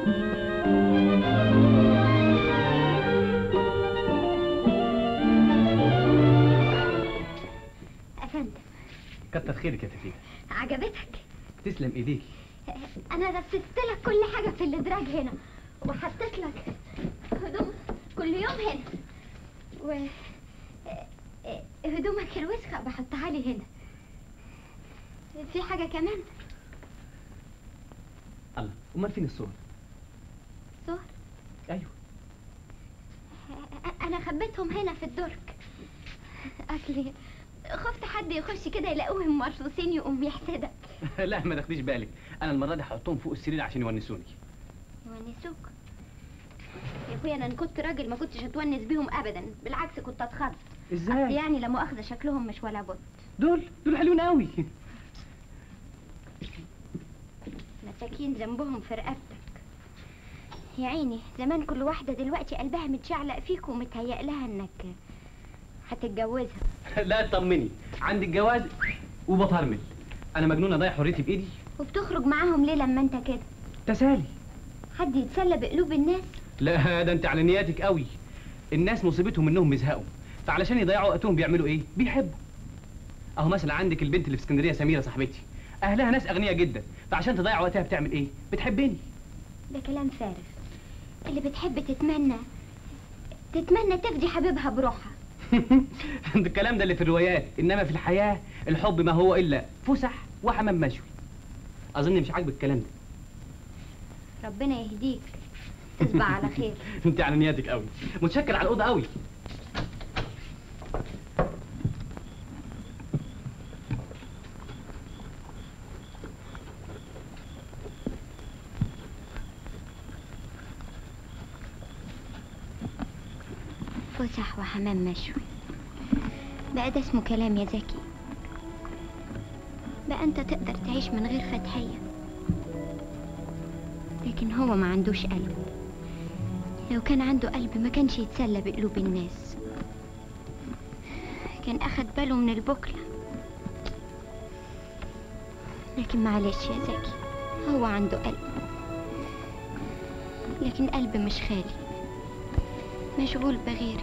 افندم كتر خيرك يا تفيدة عجبتك تسلم ايديك انا رصدت لك كل حاجه في الادراج هنا وحطيت لك هدوم كل يوم هنا و هدومك الوسخه بحطها لي هنا في حاجه كمان الله امال فين الصور صور ايوه انا خبيتهم هنا في الدرج اصلي خفت حد يخش كده يلاقوهم مرصوصين يقوم يحسدك لا ما تاخديش بالك انا المره دي هحطهم فوق السرير عشان يونسوني يونسوك يا اخويا انا إن كنت راجل ما كنتش هتونس بيهم ابدا بالعكس كنت اتخض ازاي؟ أصل يعني لا مؤاخذه شكلهم مش ولا بد دول دول حلوين قوي مساكين ذنبهم في رقبتك يا عيني زمان كل واحده دلوقتي قلبها متشعلق فيك ومتهيأ لها انك هتتجوزها لا اطمني عندي الجواز وبطرمل انا مجنون اضيع حريتي بايدي وبتخرج معاهم ليه لما انت كده تسالي حد يتسلى بقلوب الناس لا ده انت على نياتك قوي الناس مصيبتهم انهم يزهقوا فعلشان يضيعوا وقتهم بيعملوا ايه بيحبوا اهو مثلا عندك البنت اللي في اسكندريه سميره صاحبتي اهلها ناس اغنياء جدا فعشان تضيع وقتها بتعمل ايه بتحبني ده كلام فارغ اللي بتحب تتمنى تتمنى تفدي حبيبها بروحها ده الكلام ده اللي في الروايات انما في الحياه الحب ما هو الا فسح وحمام مشوي اظن مش عاجبك الكلام ده ربنا يهديك تصبح على خير انت على نياتك قوي متشكر على الاوضه قوي فسح وحمام مشوي بقى ده اسمه كلام يا زكي بقى انت تقدر تعيش من غير فتحية لكن هو ما عندوش قلب لو كان عنده قلب ما كانش يتسلى بقلوب الناس كان اخد باله من البكلة لكن معلش يا زكي هو عنده قلب لكن قلب مش خالي مشغول بغيري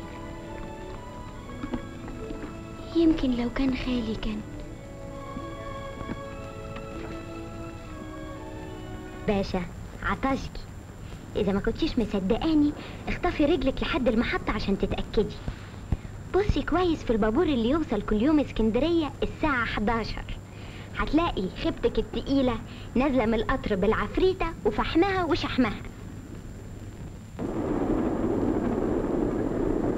يمكن لو كان خالي كان باشا عطشكي اذا ما كنتيش مصدقاني اخطفي رجلك لحد المحطة عشان تتأكدي بصي كويس في البابور اللي يوصل كل يوم اسكندرية الساعة 11 هتلاقي خيبتك التقيلة نازلة من القطر بالعفريتة وفحمها وشحمها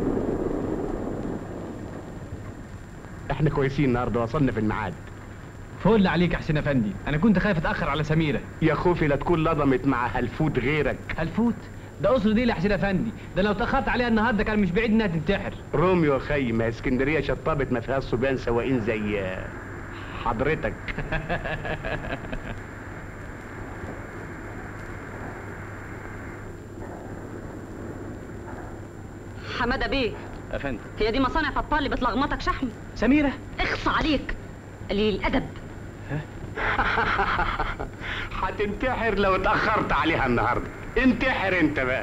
احنا كويسين النهارده وصلنا في الميعاد فل عليك يا حسين افندي انا كنت خايف اتاخر على سميره يا خوفي لا تكون لضمت مع هلفوت غيرك هلفوت ده اسره دي يا حسين افندي ده لو تاخرت عليها النهارده كان مش بعيد انها تنتحر روميو يا خي ما اسكندريه شطبت ما فيهاش صبيان سواقين زي حضرتك حماده بيه افندي هي دي مصانع فطال اللي بتلغمطك شحم سميره اخص عليك قليل الادب هتنتحر لو اتاخرت عليها النهارده انتحر انت بقى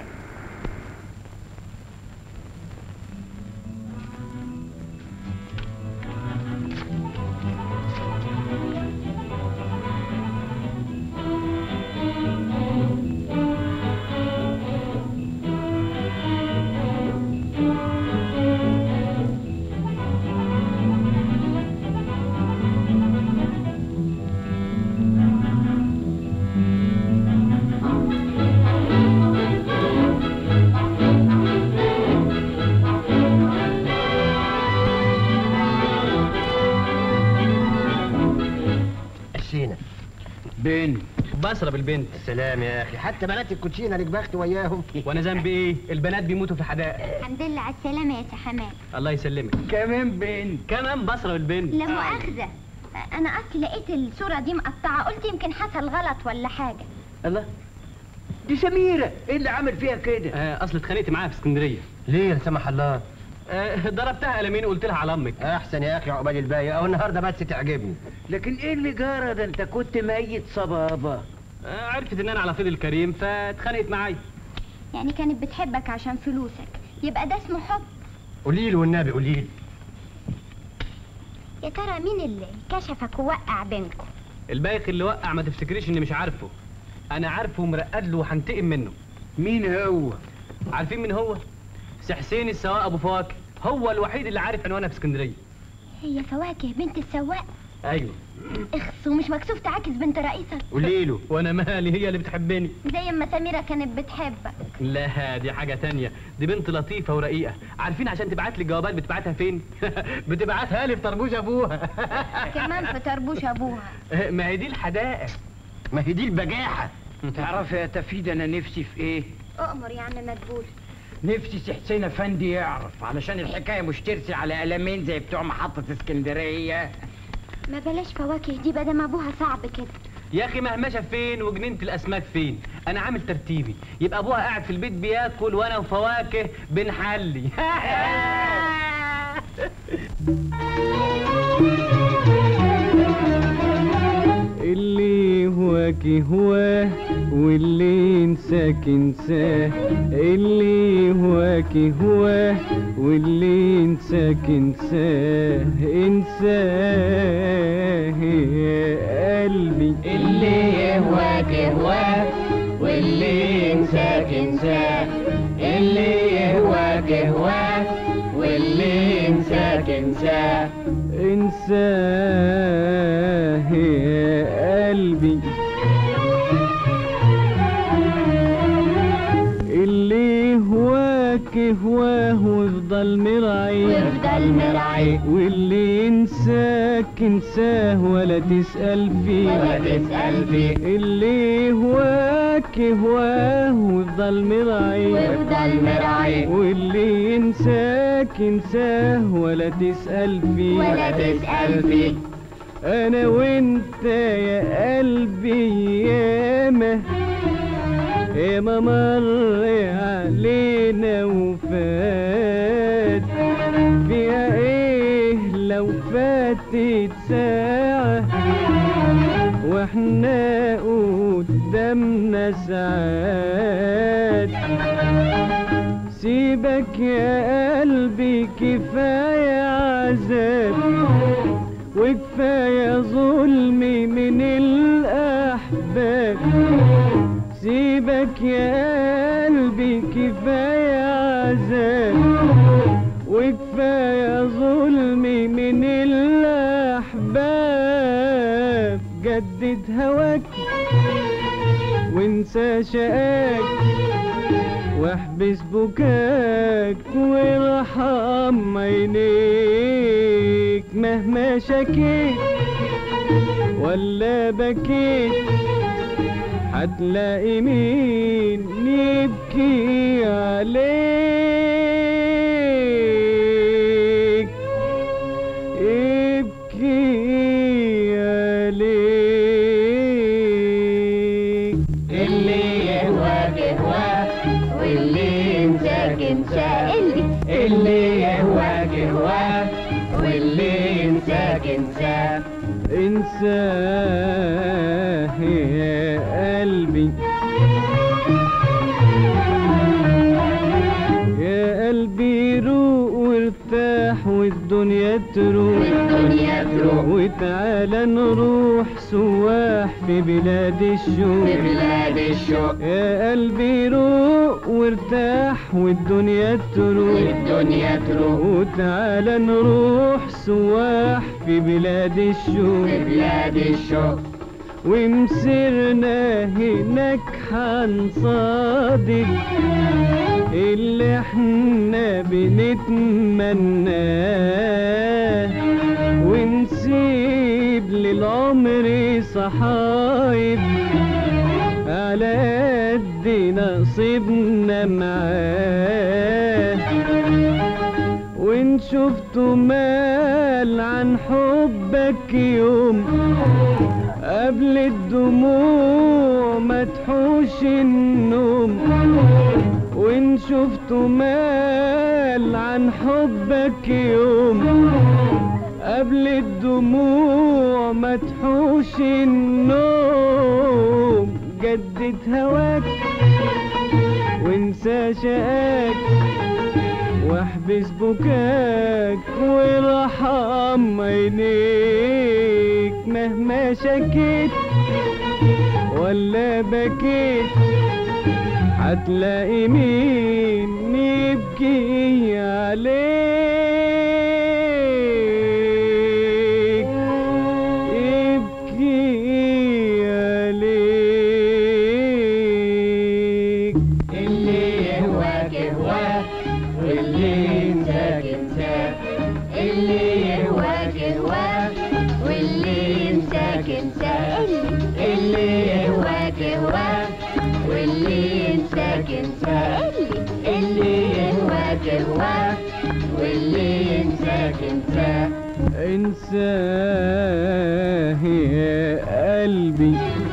الشينة بنت بشرب البنت سلام يا اخي حتى بنات الكوتشينه لك بخت وياهم وانا ذنبي ايه البنات بيموتوا في الحدائق الحمد لله على السلامة يا سي حماد الله يسلمك كمان بنت كمان بشرب البنت لا مؤاخذة أنا أصل لقيت الصورة دي مقطعة قلت يمكن حصل غلط ولا حاجة الله دي سميرة ايه اللي عامل فيها كده آه اصل اتخانقت معاها في اسكندريه ليه لا سمح الله آه ضربتها قلمين وقلت لها على امك احسن يا اخي عقبال الباقي او النهارده بس تعجبني لكن ايه اللي جرى ده انت كنت ميت صبابة آه عرفت ان انا على فضل الكريم فاتخانقت معايا يعني كانت بتحبك عشان فلوسك يبقى ده اسمه حب قولي له والنبي قولي له يا ترى مين اللي كشفك ووقع بينكم البايخ اللي وقع ما تفتكريش اني مش عارفه انا عارفه ومرقد له وهنتقم منه مين هو عارفين مين هو سي حسين السواق ابو فواكه هو الوحيد اللي عارف عنوانها في اسكندريه هي فواكه بنت السواق ايوه اخس ومش مكسوف تعاكس بنت رئيسك قولي له وانا مالي هي اللي بتحبني زي ما سميرة كانت بتحبك لا دي حاجة تانية دي بنت لطيفة ورقيقة عارفين عشان تبعت لي الجوابات بتبعتها فين؟ بتبعتها لي في طربوش ابوها كمان في طربوش ابوها ما هي دي الحدائق ما هي دي البجاحة تعرف يا تفيد انا نفسي في ايه اؤمر يا عم مدبول نفسي سي حسين افندي يعرف علشان الحكايه مش ترسي على قلمين زي بتوع محطه اسكندريه ما بلاش فواكه دي بدل ما ابوها صعب كده يا اخي مهمشه فين وجنينه الاسماك فين انا عامل ترتيبي يبقى ابوها قاعد في البيت بياكل وانا وفواكه بنحلي اللي هواك هواه واللي ينساك انساه اللي هواك هواه واللي ينساك انساه انساه يا قلبي اللي يهواك يهواه واللي ينساك ينساه اللي يهواك يهواه واللي ينساك ينساه انساه يا قلبي اللي هواك هواه ويفضل مرعي ويفضل مرعي واللي ينساك انساه ولا تسأل فيه ولا تسأل فيه اللي هواك هواه ويفضل مرعي ويفضل مرعي واللي ينساك انساه ولا تسأل فيه ولا تسأل فيه انا وانت يا قلبي ياما ياما مر علينا وفات فيها ايه لو فاتت ساعة واحنا قدامنا ساعات سيبك يا قلبي كفاية عذاب وكفاية ظلمي من الأحباب سيبك يا قلبي كفاية عذاب وكفاية ظلمي من الأحباب جدد هواك وانسى شقاك واحبس بكاك وارحم عينيك مهما شكيت ولا بكيت هتلاقي مين يبكي عليك يبكي عليك اللي يهواك يهواك واللي ينساك ينساك اللي يهواك يهواك واللي ينساك ينساك انساه يا قلبي يا قلبي روق وارتاح والدنيا تروح والدنيا تروح. وتعالى نروح سواح في بلاد الشوق في بلاد الشوق. يا قلبي روق وارتاح والدنيا تروح والدنيا تروح. وتعالى نروح سواح في بلاد الشوق في بلاد الشوق. ومسرنا هناك هنصادق اللي احنا بنتمناه ونسيب للعمر صحايب على قد نصيبنا معاه وان شفته مال عن حبك يوم قبل الدموع ما تحوش النوم وان شفته مال عن حبك يوم قبل الدموع ما تحوش النوم جدد هواك وانسى شقاك واحبس بكاك وارحم عينيك مهما شكيت ولا بكيت هتلاقي مين يبكي عليك يبكي عليك اللي يهواك يهواك واللي ينساك ينساك اللي يهواك يهواك واللي ينساك ينساك اللي يهواك يهواك واللي ينساك ينساك اللي يهواك يهواك واللي ينساك ينساك انساه يا قلبي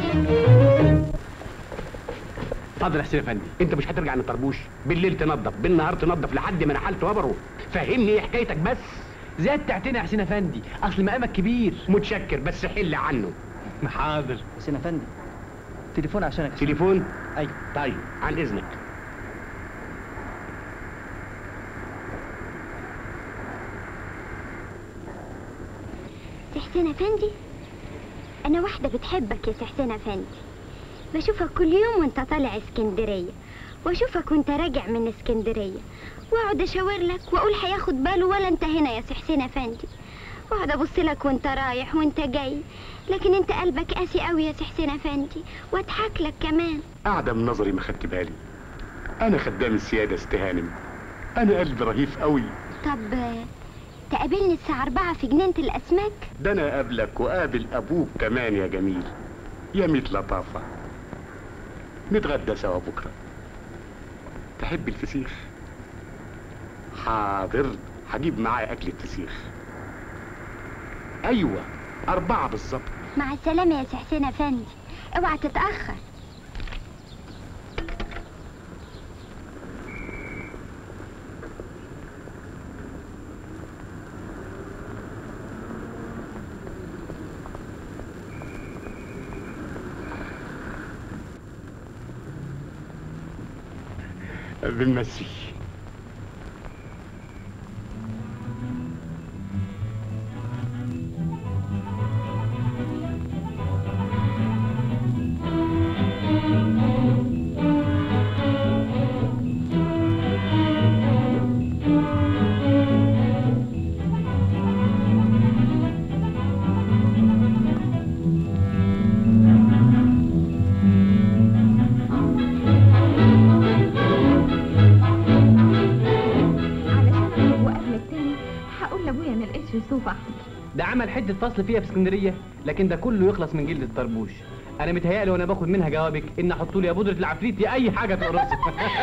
اتفضل يا حسين افندي انت مش هترجع للطربوش بالليل تنظف بالنهار تنظف لحد ما نحلت وبره فهمني ايه حكايتك بس زاد تعتني يا حسين افندي اصل مقامك كبير متشكر بس حل عنه حاضر حسين افندي تليفون عشانك تليفون ايوه طيب عن اذنك سي حسين افندي انا واحده بتحبك يا سي حسين افندي بشوفك كل يوم وانت طالع اسكندريه واشوفك وانت راجع من اسكندريه واقعد اشاور لك واقول هياخد باله ولا انت هنا يا سي حسين افندي واقعد ابص لك وانت رايح وانت جاي لكن انت قلبك قاسي قوي يا سي حسين افندي واضحك لك كمان قاعدة من نظري ما خدت بالي انا خدام السيادة استهانم انا قلبي رهيف قوي طب آه، تقابلني الساعه أربعة في جنينه الاسماك ده انا قابلك وقابل ابوك كمان يا جميل يا ميت لطافة نتغدى سوا بكرة تحب الفسيخ حاضر هجيب معايا اكل الفسيخ ايوه اربعة بالظبط مع السلامه يا سي حسين افندي اوعى تتاخر بنمسي علشان وقبل التاني هقول لابويا ما لقيتش يوسف احمد ده عمل حته فصل فيها في اسكندريه لكن ده كله يخلص من جلد الطربوش انا متهيألي وانا باخد منها جوابك ان احط له يا بودره العفريت يا اي حاجه تقرصها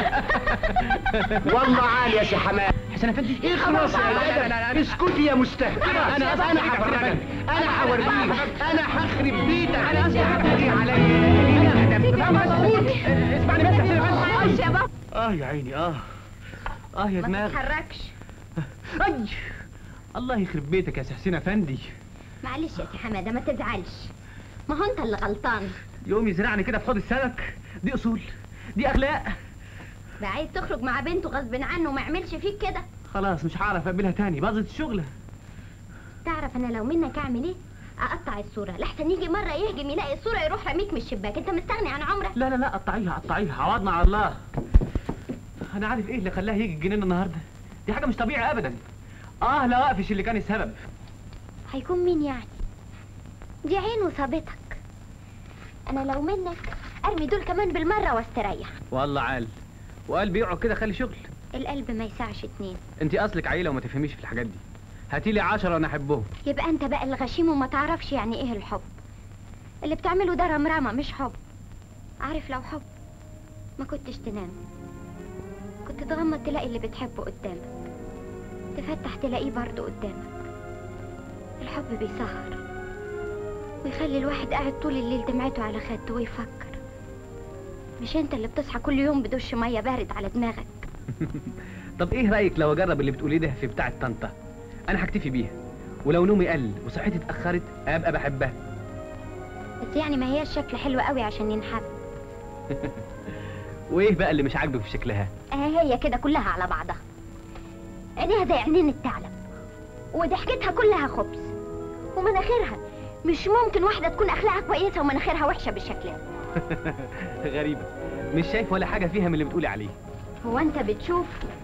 والله عالي يا سي حماد حسن افندي اخلص يا اسكتي يا مستهتر أنا- أنا قصدي انا حاجة هفرجك أنا- انا هوريك أنا- انا هخرب بيتك أنا قصدي حاجة هتيجي تانية. عليا لا مسكوت اسمعني بس يا حسن خش يا بابا اه يا عيني اه اه يا ما دماغ تتحركش اي الله يخرب بيتك يا سي حسين افندي معلش يا سي حماده ما تزعلش ما هو انت اللي غلطان يوم يزرعني كده في حوض السمك دي اصول دي اخلاق بقى عايز تخرج مع بنته غصب عنه وما يعملش فيك كده خلاص مش هعرف اقابلها تاني باظت الشغله تعرف انا لو منك اعمل ايه اقطع الصوره لحسن يجي مره يهجم يلاقي الصوره يروح رميك من الشباك انت مستغني عن عمرك لا لا لا قطعيها قطعيها عوضنا على الله انا عارف ايه اللي خلاه يجي الجنينه النهارده دي حاجه مش طبيعي ابدا اه لا واقفش اللي كان السبب هيكون مين يعني دي عين وصابتك انا لو منك ارمي دول كمان بالمره واستريح والله عال وقلبي يقعد كده خلي شغل القلب ما يسعش اتنين انت اصلك عيله وما تفهميش في الحاجات دي هاتي لي 10 وانا احبهم يبقى انت بقى الغشيم وما تعرفش يعني ايه الحب اللي بتعمله ده رمرمه مش حب عارف لو حب ما كنتش تنام كنت تغمض تلاقي اللي بتحبه قدامك تفتح تلاقيه برضه قدامك الحب بيسهر ويخلي الواحد قاعد طول الليل دمعته على خده ويفكر مش انت اللي بتصحى كل يوم بدش ميه بارد على دماغك طب ايه رايك لو اجرب اللي بتقوليه ده في بتاعه طنطا انا هكتفي بيها ولو نومي قل وصحتي اتاخرت ابقى بحبها بس يعني ما هي الشكل حلو قوي عشان ينحب وايه بقى اللي مش عاجبك في شكلها اه هي كده كلها على بعضها عينيها زي عينين الثعلب وضحكتها كلها خبز ومناخيرها مش ممكن واحدة تكون أخلاقها كويسة ومناخيرها وحشة بالشكل ده غريبه مش شايف ولا حاجه فيها من اللي بتقولي عليه هو أنت بتشوف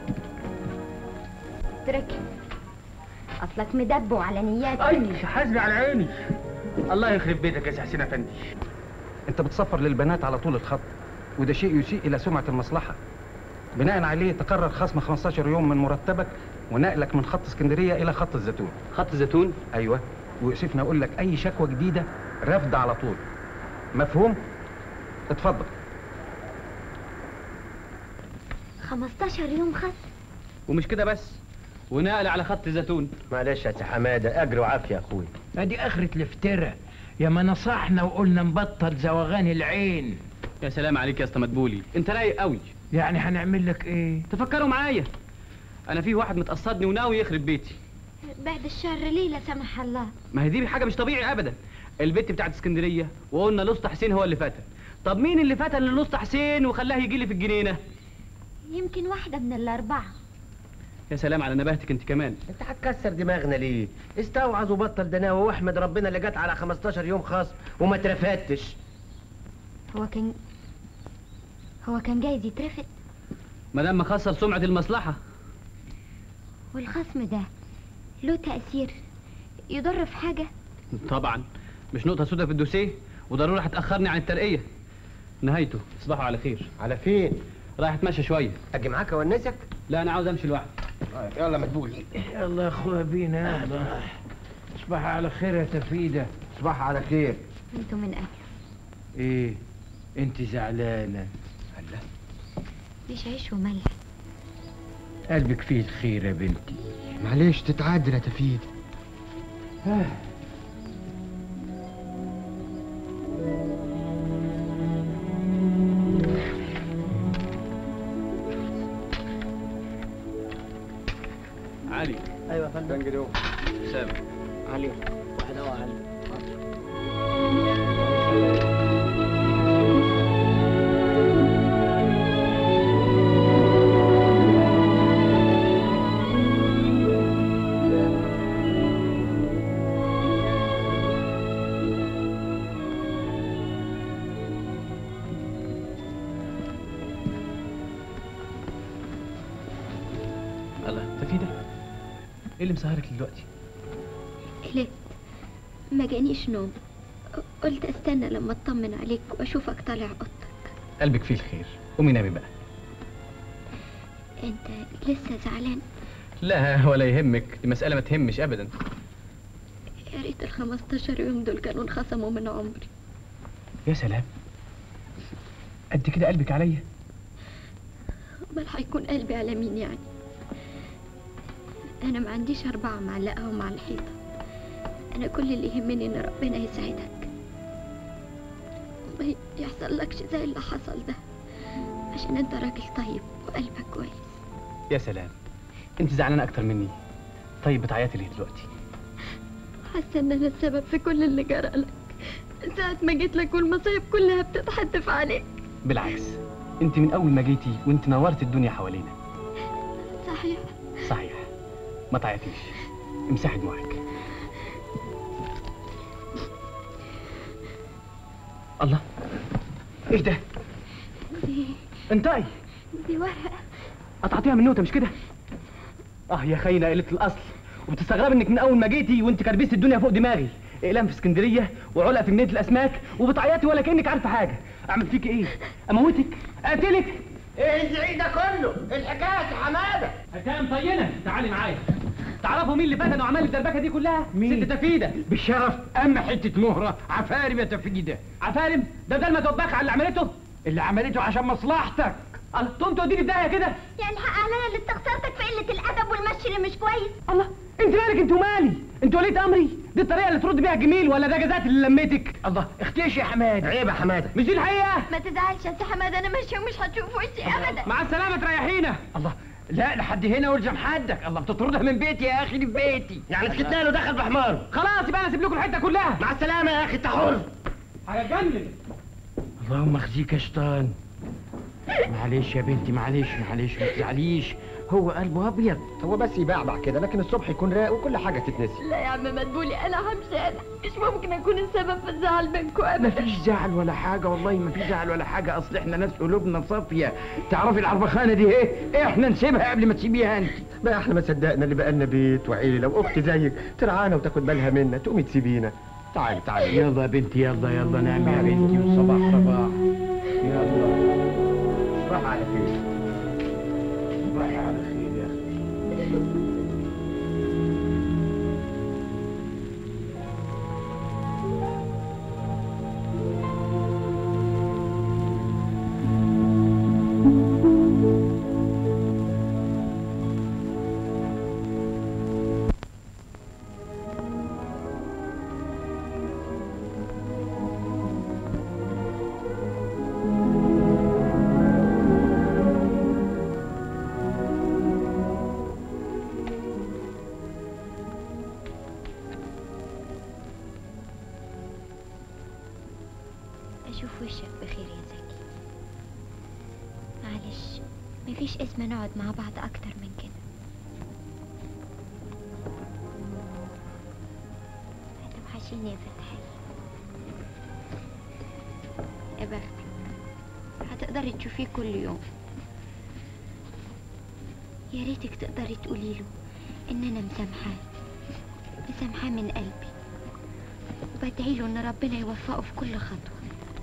تركي أصلك مدبو على نياتك اي حاسبي على عيني الله يخرب بيتك يا سي حسين افندي انت بتصفر للبنات على طول الخط وده شيء يسيء الى سمعه المصلحه بناء عليه تقرر خصم 15 يوم من مرتبك ونقلك من خط اسكندريه الى خط الزيتون خط الزيتون ايوه ويؤسفني اقول لك اي شكوى جديده رفض على طول مفهوم اتفضل 15 يوم خصم ومش كده بس ونقل على خط الزيتون معلش يا سي حماده اجر وعافيه يا اخوي ادي اخرة الافتراء يا ما نصحنا وقلنا نبطل زوغان العين يا سلام عليك يا اسطى مدبولي انت رايق قوي يعني هنعمل لك ايه تفكروا معايا انا في واحد متقصدني وناوي يخرب بيتي بعد الشر ليه لا سمح الله ما هي دي حاجه مش طبيعي ابدا البت بتاعت اسكندريه وقلنا لسطى حسين هو اللي فتن طب مين اللي فتن للسطى حسين وخلاه يجي لي في الجنينه يمكن واحدة من الأربعة يا سلام على نباهتك انت كمان انت هتكسر دماغنا ليه استوعظ وبطل دناوه واحمد ربنا اللي جت على 15 يوم خاص وما اترفدتش هو كان هو كان جايز يترفد ما دام مخسر سمعه المصلحه والخصم ده له تأثير يضر في حاجة طبعا مش نقطه سودة في الدوسيه وضروري هتاخرني عن الترقيه نهايته تصبحوا على خير على فين رايح اتمشى شويه اجي معاك اونسك لا انا عاوز امشي لوحدي يلا مدبولي يلا يا اخويا بينا يلا تصبح على خير يا تفيدة صباح على خير انتوا من أهل ايه انت زعلانة مش عيش وملح قلبك فيه الخير يا بنتي معلش تتعدل يا تفيد علي ايوه يا فندم دنجل سام علي واحد اهو علي الله تفيدة ايه اللي مسهرك دلوقتي قلقت ما جانيش نوم قلت استنى لما اطمن عليك واشوفك طالع اوضتك قلبك فيه الخير قومي نامي بقى انت لسه زعلان لا ولا يهمك دي مسألة ما تهمش أبدا قلت ال 15 يوم دول كانوا انخصموا من عمري يا سلام قد كده قلبك عليا امال هيكون قلبي على مين يعني انا ما عنديش اربعه معلقاهم على الحيطه انا كل اللي يهمني ان ربنا يسعدك وما يحصل لكش زي اللي حصل ده عشان انت راجل طيب وقلبك كويس يا سلام انت زعلانه اكتر مني طيب بتعيطي ليه دلوقتي حاسه ان انا السبب في كل اللي جرى لك من ساعه ما جيت لك والمصايب كلها بتتحدف عليك بالعكس انت من اول ما جيتي وانت نورت الدنيا حوالينا صحيح صحيح ما تعيطيش امسحي دموعك الله ايش ده دي انتقي دي ورقه قطعتيها من نوتة مش كده اه يا خاينه قلة الاصل وبتستغرب انك من اول ما جيتي وانت كربست الدنيا فوق دماغي اقلام في اسكندريه وعلقه في جنينه الاسماك وبتعيطي ولا كانك عارفه حاجه اعمل فيك ايه اموتك اقتلك ايه الزعيق ده كله؟ الحكايه يا حماده حكايه مطينه تعالي معايا تعرفوا مين اللي فتن وعمل الدربكه دي كلها مين ست تفيده بالشرف اما حته مهره عفارم يا تفيده عفارم ده ده المتوبخ على اللي عملته اللي عملته عشان مصلحتك الله تقوم توديني في داهيه كده يعني الحق عليا اللي استخسرتك في قله الادب والمشي اللي مش كويس الله انت مالك انت ومالي انت وليت امري دي الطريقه اللي ترد بيها الجميل ولا ده جزات اللي لميتك الله اختيش يا حماده عيب يا حماده مش دي الحقيقه ما تزعلش يا سي حماده انا ماشيه ومش هتشوف وشي ابدا مع السلامه تريحينا الله لا لحد هنا والزم حدك الله بتطردها من بيتي يا اخي دي في بيتي يعني سكتنا له دخل بحماره خلاص يبقى انا اسيب لكم الحته كلها مع السلامه يا اخي انت حر هتجنن اللهم اخزيك يا شيطان معلش يا بنتي معلش معلش ما تزعليش هو قلبه ابيض هو بس يبعبع كده لكن الصبح يكون رايق وكل حاجه تتنسي لا يا عم مدبولي انا همشي انا مش ممكن اكون السبب في الزعل منكم ابدا مفيش زعل ولا حاجة والله مفيش زعل ولا حاجة أصل إحنا ناس قلوبنا صافية تعرفي العربخانة دي إيه؟ إحنا نسيبها قبل ما تسيبيها أنت بقى احنا ما صدقنا اللي بقى لنا بيت وعيله واخت زيك ترعانا وتاخد بالها منا تقومي تسيبينا تعالي تعالي يلا يا بنتي يلا يلا نعم يا بنتي والصباح رباح يلا صباح على خير صباح على خير يا أخي اشوف وشك بخير يا زكي معلش مفيش اسم نقعد مع بعض اكتر من كده هتوحشيني يا فتحية يا بختك هتقدري تشوفيه كل يوم يا ريتك تقدري تقولي له ان انا مسامحاه مسامحاه من قلبي وبدعي له ان ربنا يوفقه في كل خطوه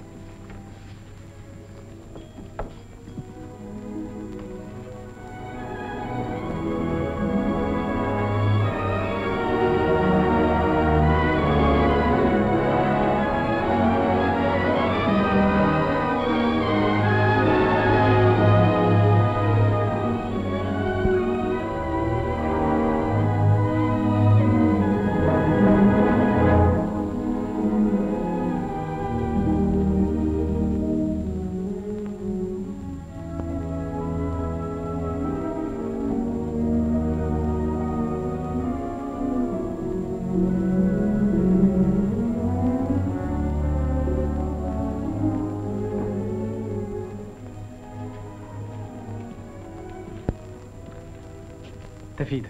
تفيدة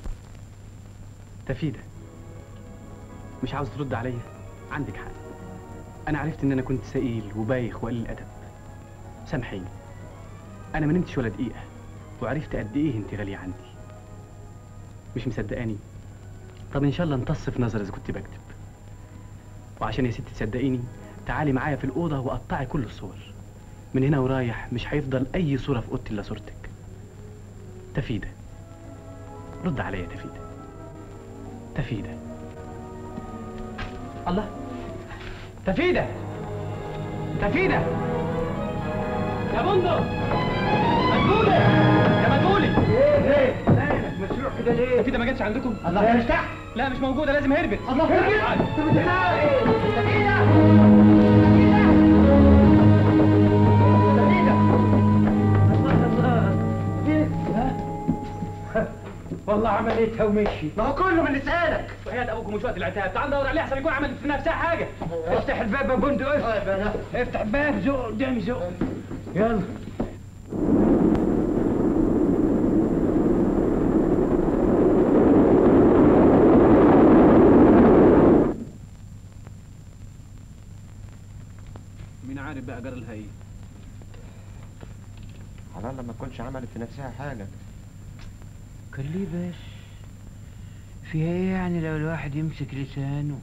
تفيدة مش عاوز ترد عليا عندك حق انا عرفت ان انا كنت سئيل وبايخ وقليل الادب سامحيني انا ما نمتش ولا دقيقه وعرفت قد ايه انت غاليه عندي مش مصدقاني طب ان شاء الله امتص في نظري اذا كنت بكذب وعشان يا ستي تصدقيني تعالي معايا في الاوضه وقطعي كل الصور من هنا ورايح مش هيفضل اي صوره في اوضتي الا صورتك تفيده رد عليا يا تفيده تفيده الله تفيدة تفيدة يا بندق مدبولة يا مدبولي ايه ايه مشروع كده ليه تفيدة ما جاتش عندكم الله يفتح لا مش موجودة لازم هربت الله هربت؟ طب انت والله عملتها ومشي ما هو كله من لسانك وحياة ابوكم مش وقت العتاب تعال ندور عليه احسن يكون عمل في نفسها حاجة افتح الباب يا بندق افتح افتح الباب زق قدامي زق يلا مين عارف بقى جرى لها ايه على الله ما تكونش عملت في نفسها حاجة كان ليه بس فيها ايه يعني لو الواحد يمسك لسانه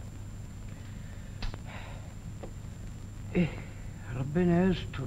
ايه ربنا يستر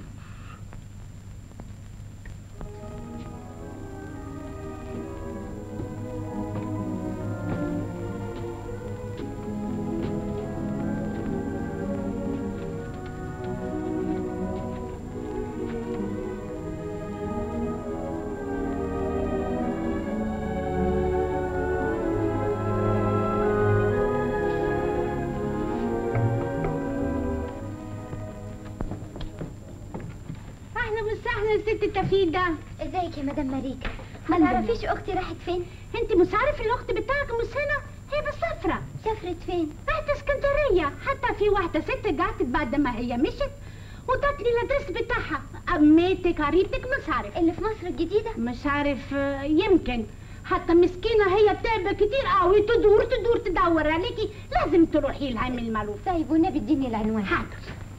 اهلا وسهلا يا ست التفيدة ازيك يا مدام ماريكا ما تعرفيش اختي راحت فين انت مش عارف الاخت بتاعك مش هنا هي مسافرة سافرت فين راحت اسكندرية حتى في واحدة ست جاتت بعد ما هي مشت وادتني الادرس بتاعها اميتك قريبتك مش عارف اللي في مصر الجديدة مش عارف آه، يمكن حتى مسكينة هي بتعب كتير قوي تدور تدور تدور عليكي لازم تروحي لها من المعلوف طيب والنبي اديني العنوان حاضر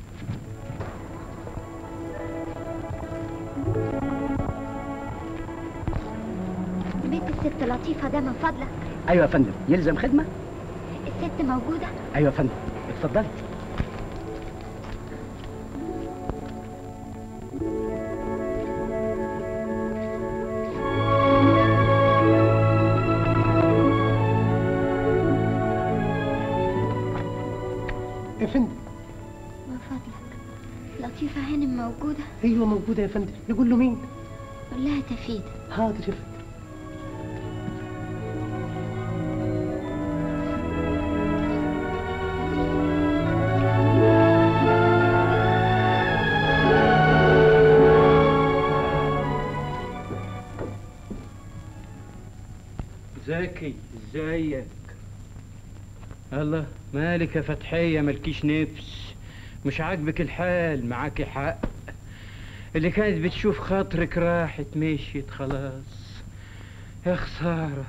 بيت الست لطيفة ده من فضلك ايوه يا فندم يلزم خدمه الست موجودة ايوه يا فندم اتفضلي يا فندم من فضلك لطيفة هانم موجودة ايوه موجودة يا فندم نقول له مين قول لها تفيدة حاضر يا فندم زكي ازيك الله مالك يا فتحية مالكيش نفس مش عاجبك الحال معاكي حق اللي كانت بتشوف خاطرك راحت مشيت خلاص يا خسارة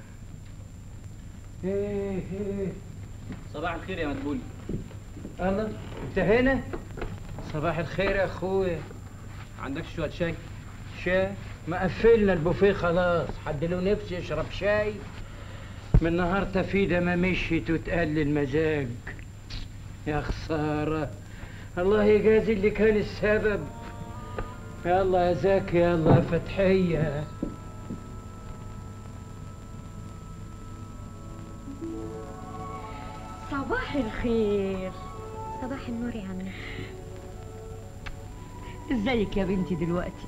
ايه ايه صباح الخير يا مدبولي الله انت هنا صباح الخير يا اخويا عندك شوية شاي شاي ما قفلنا البوفيه خلاص حد له نفس يشرب شاي من نهار تفيدة ما مشيت وتقل المزاج يا خسارة الله يجازي اللي كان السبب يلا يا زكي يلا يا فتحية صباح الخير صباح النور يا عمي ازيك يا بنتي دلوقتي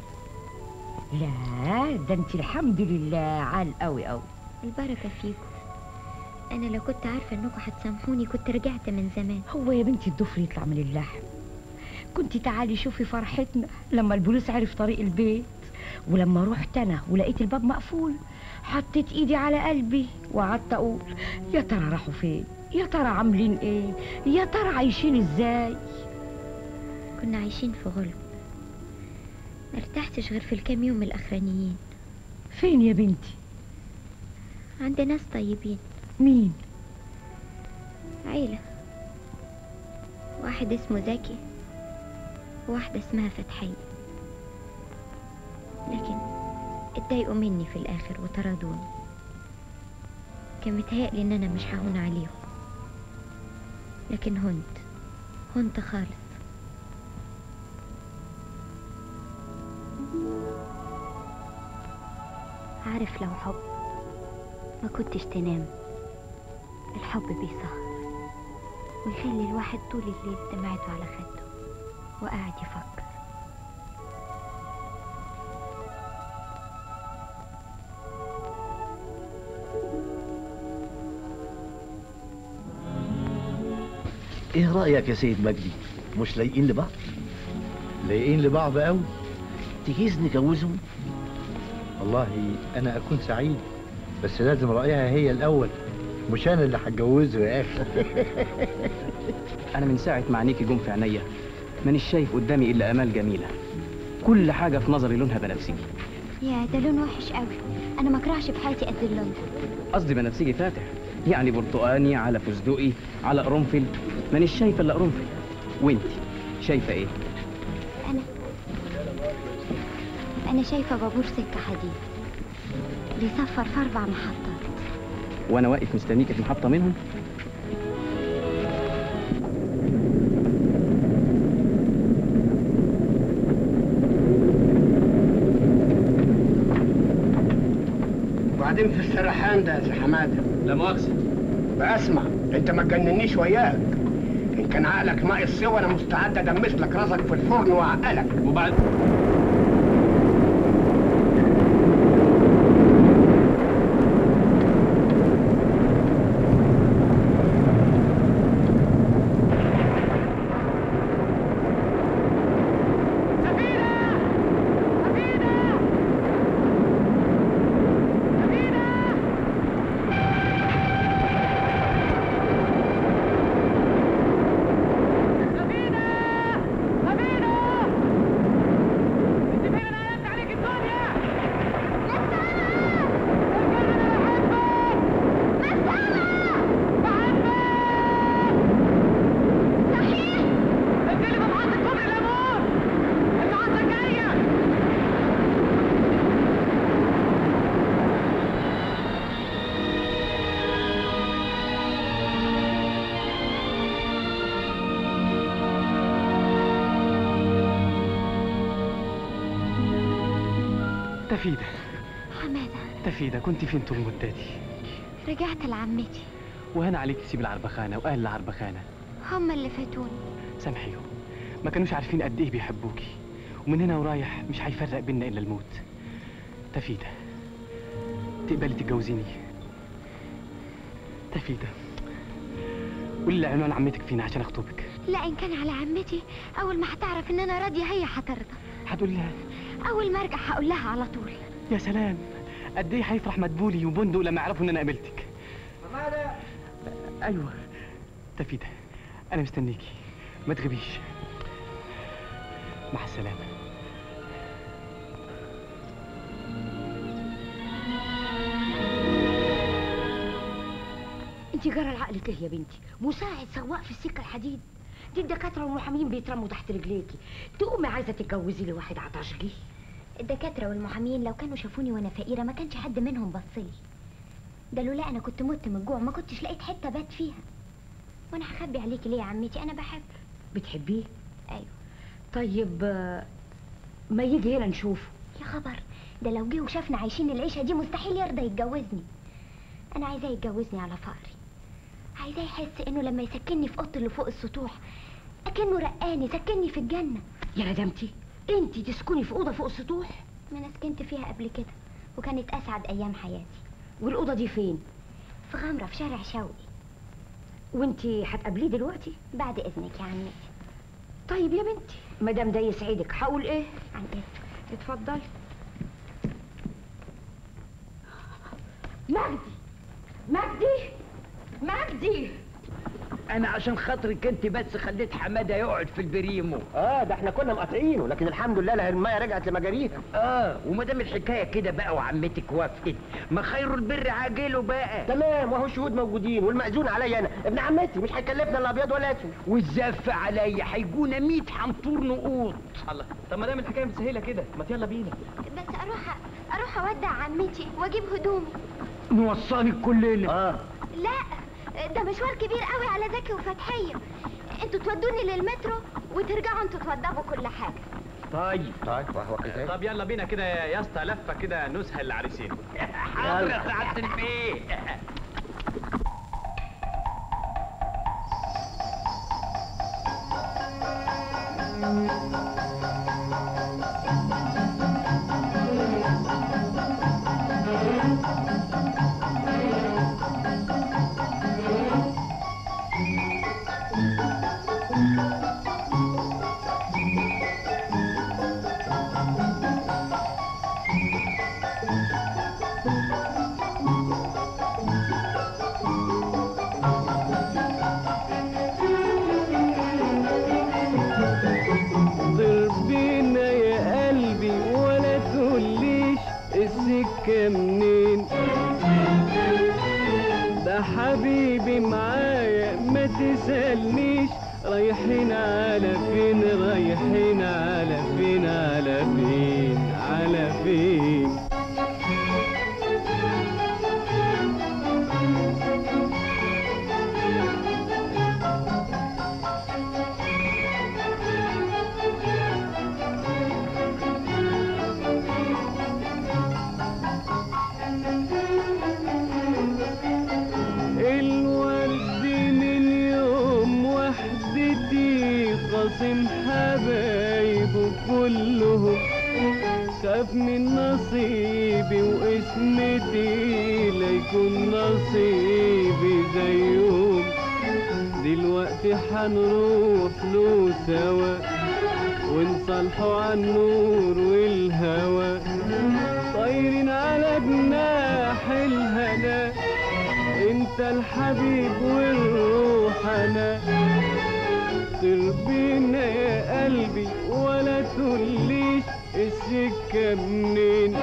لا ده انت الحمد لله عال قوي قوي البركة فيكم أنا لو كنت عارفة إنكم هتسامحوني كنت رجعت من زمان هو يا بنتي الضفر يطلع من اللحم كنت تعالي شوفي فرحتنا لما البوليس عرف طريق البيت ولما رحت انا ولقيت الباب مقفول حطيت ايدي على قلبي وقعدت اقول يا ترى راحوا فين يا ترى عاملين ايه يا ترى عايشين ازاي كنا عايشين في غلب مرتحتش غير في الكام يوم الأخرانيين فين يا بنتي عند ناس طيبين مين عيلة واحد اسمه زكي وواحدة اسمها فتحية لكن اتضايقوا مني في الآخر وطردوني كان متهيألي إن أنا مش ههون عليهم لكن هنت هنت خالص عارف لو حب ما كنتش تنام الحب بيسهر ويخلي الواحد طول الليل دمعته على خده وقاعد يفكر ايه رأيك يا سيد مجدي مش لايقين لبعض لايقين لبعض قوي تجيز نجوزهم والله انا اكون سعيد بس لازم رايها هي الاول مش انا اللي هتجوزه يا اخي انا من ساعه ما عينيكي جم في عينيا مانيش شايف قدامي الا امال جميله كل حاجه في نظري لونها بنفسجي يا ده لون وحش قوي انا ما اكرهش في حياتي قد اللون ده قصدي بنفسجي فاتح يعني برتقاني على فستقي على قرنفل مانيش شايفه الا قرنفل وانتي شايفه ايه انا انا شايفه بابور سكه حديد بيصفر في اربع محطات وانا واقف مستنيك في محطه منهم وبعدين في السرحان ده يا سي حماده لا مؤاخذه بسمع انت ما تجننيش وياك ان كان عقلك ناقص سوى انا مستعد ادمس لك راسك في الفرن واعقلك وبعد تفيدة حماده تفيدة كنت فين طول مدتي رجعت لعمتي وهنا عليك تسيب العربخانة وأهل العربخانة هما اللي فاتوني سامحيهم ما كانوش عارفين قد إيه بيحبوكي ومن هنا ورايح مش هيفرق بينا إلا الموت تفيدة تقبلي تتجوزيني تفيدة قولي لي عنوان عمتك فين عشان أخطبك لا ان كان على عمتي اول ما هتعرف ان انا راضيه هي هترضى هتقولي لها اول ما ارجع هقول لها على طول يا سلام قد ايه هيفرح مدبولي وبندق لما يعرفوا ان انا قابلتك ايوه تفيدة انا مستنيكي ما تغيبيش مع السلامة انت جرى لعقلك ايه يا بنتي مساعد سواق في السكه الحديد دي الدكاتره والمحامين بيترموا تحت رجليكي تقومي عايزه تتجوزي لي واحد عطشجي الدكاتره والمحامين لو كانوا شافوني وانا فقيره ما كانش حد منهم بصلي ده لولا انا كنت مت من الجوع ما كنتش لقيت حته بات فيها وانا هخبي عليكي ليه يا عمتي انا بحب بتحبيه ايوه طيب آه، ما يجي هنا نشوفه يا خبر ده لو جه وشافنا عايشين العيشه دي مستحيل يرضى يتجوزني انا عايزاه يتجوزني على فقري عايزاه يحس انه لما يسكنني في اوضه اللي فوق السطوح اكنه رقاني سكنني في الجنه يا ندمتي انت تسكني في اوضه فوق السطوح ما انا سكنت فيها قبل كده وكانت اسعد ايام حياتي والاوضه دي فين في غمره في شارع شوقي وانت هتقابليه دلوقتي بعد اذنك يا عمتي طيب يا بنتي ما دام ده يسعدك هقول ايه عن اذنك اتفضلي مجدي مجدي مجدي انا عشان خاطرك انت بس خليت حماده يقعد في البريمو اه ده احنا كنا مقاطعينه لكن الحمد لله لا الميه رجعت لمجاريها اه وما دام الحكايه كده بقى وعمتك وافقت ما خير البر عاجله بقى تمام وهو الشهود موجودين والمأذون عليا انا ابن عمتي مش هيكلفنا الا ابيض ولا اسود والزف عليا هيجونا 100 حنطور نقوط الله طب ما دام الحكايه متسهله كده ما يلا بينا بس اروح اروح اودع عمتي واجيب هدومي نوصلك كلنا اه لا ده مشوار كبير قوي على زكي وفتحيه انتوا تودوني للمترو وترجعوا انتوا توضبوا كل حاجه طيب طيب وهو كده طب يلا بينا كده يا اسطى لفه كده نزهه للعريسين حاضر يا سعاده البيه طير بينا يا قلبي ولا تقوليش السكة منين ده حبيبي معايا ما تسألنيش رايحين على فين رايحين على فين على فين على فين الورد من يوم وحدتي خاصم حبايبه كلهم خاف من نصيبي واسمتي ليكون نصيبي زيهم دلوقتي حنروح له سوا ونصالحوا عن النور والهوى طايرين على جناح الهنا انت الحبيب والروح انا طير بينا يا قلبي ولا تقوليش السكة منين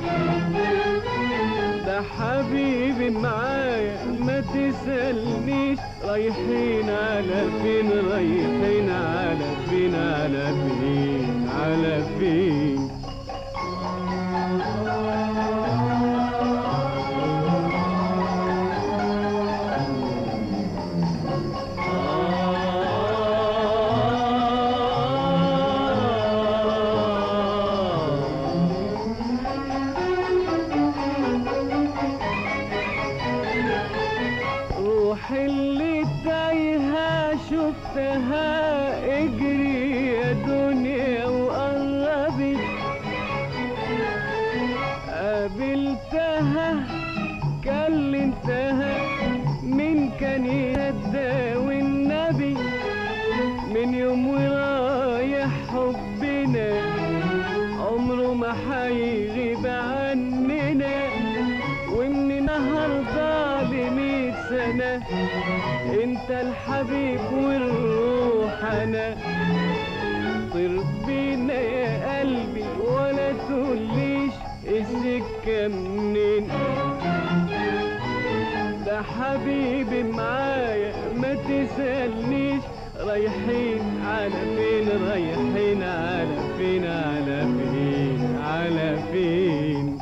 ده حبيبي معايا ما تسألنيش رايحين على فين رايحين على فين على فين على فين روح اللي تايهة شفتها اجري يا دنيا وقربي قابلتها كلمتها من كان يهدى والنبي من يوم ورايح حبنا عمره ما حيغيب عننا ومن النهارده لمية سنة انت الحبيب والروح انا طير بينا يا قلبي ولا تقوليش السكة منين ده حبيبي معايا ما تسألنيش رايحين على فين رايحين على فين على فين على فين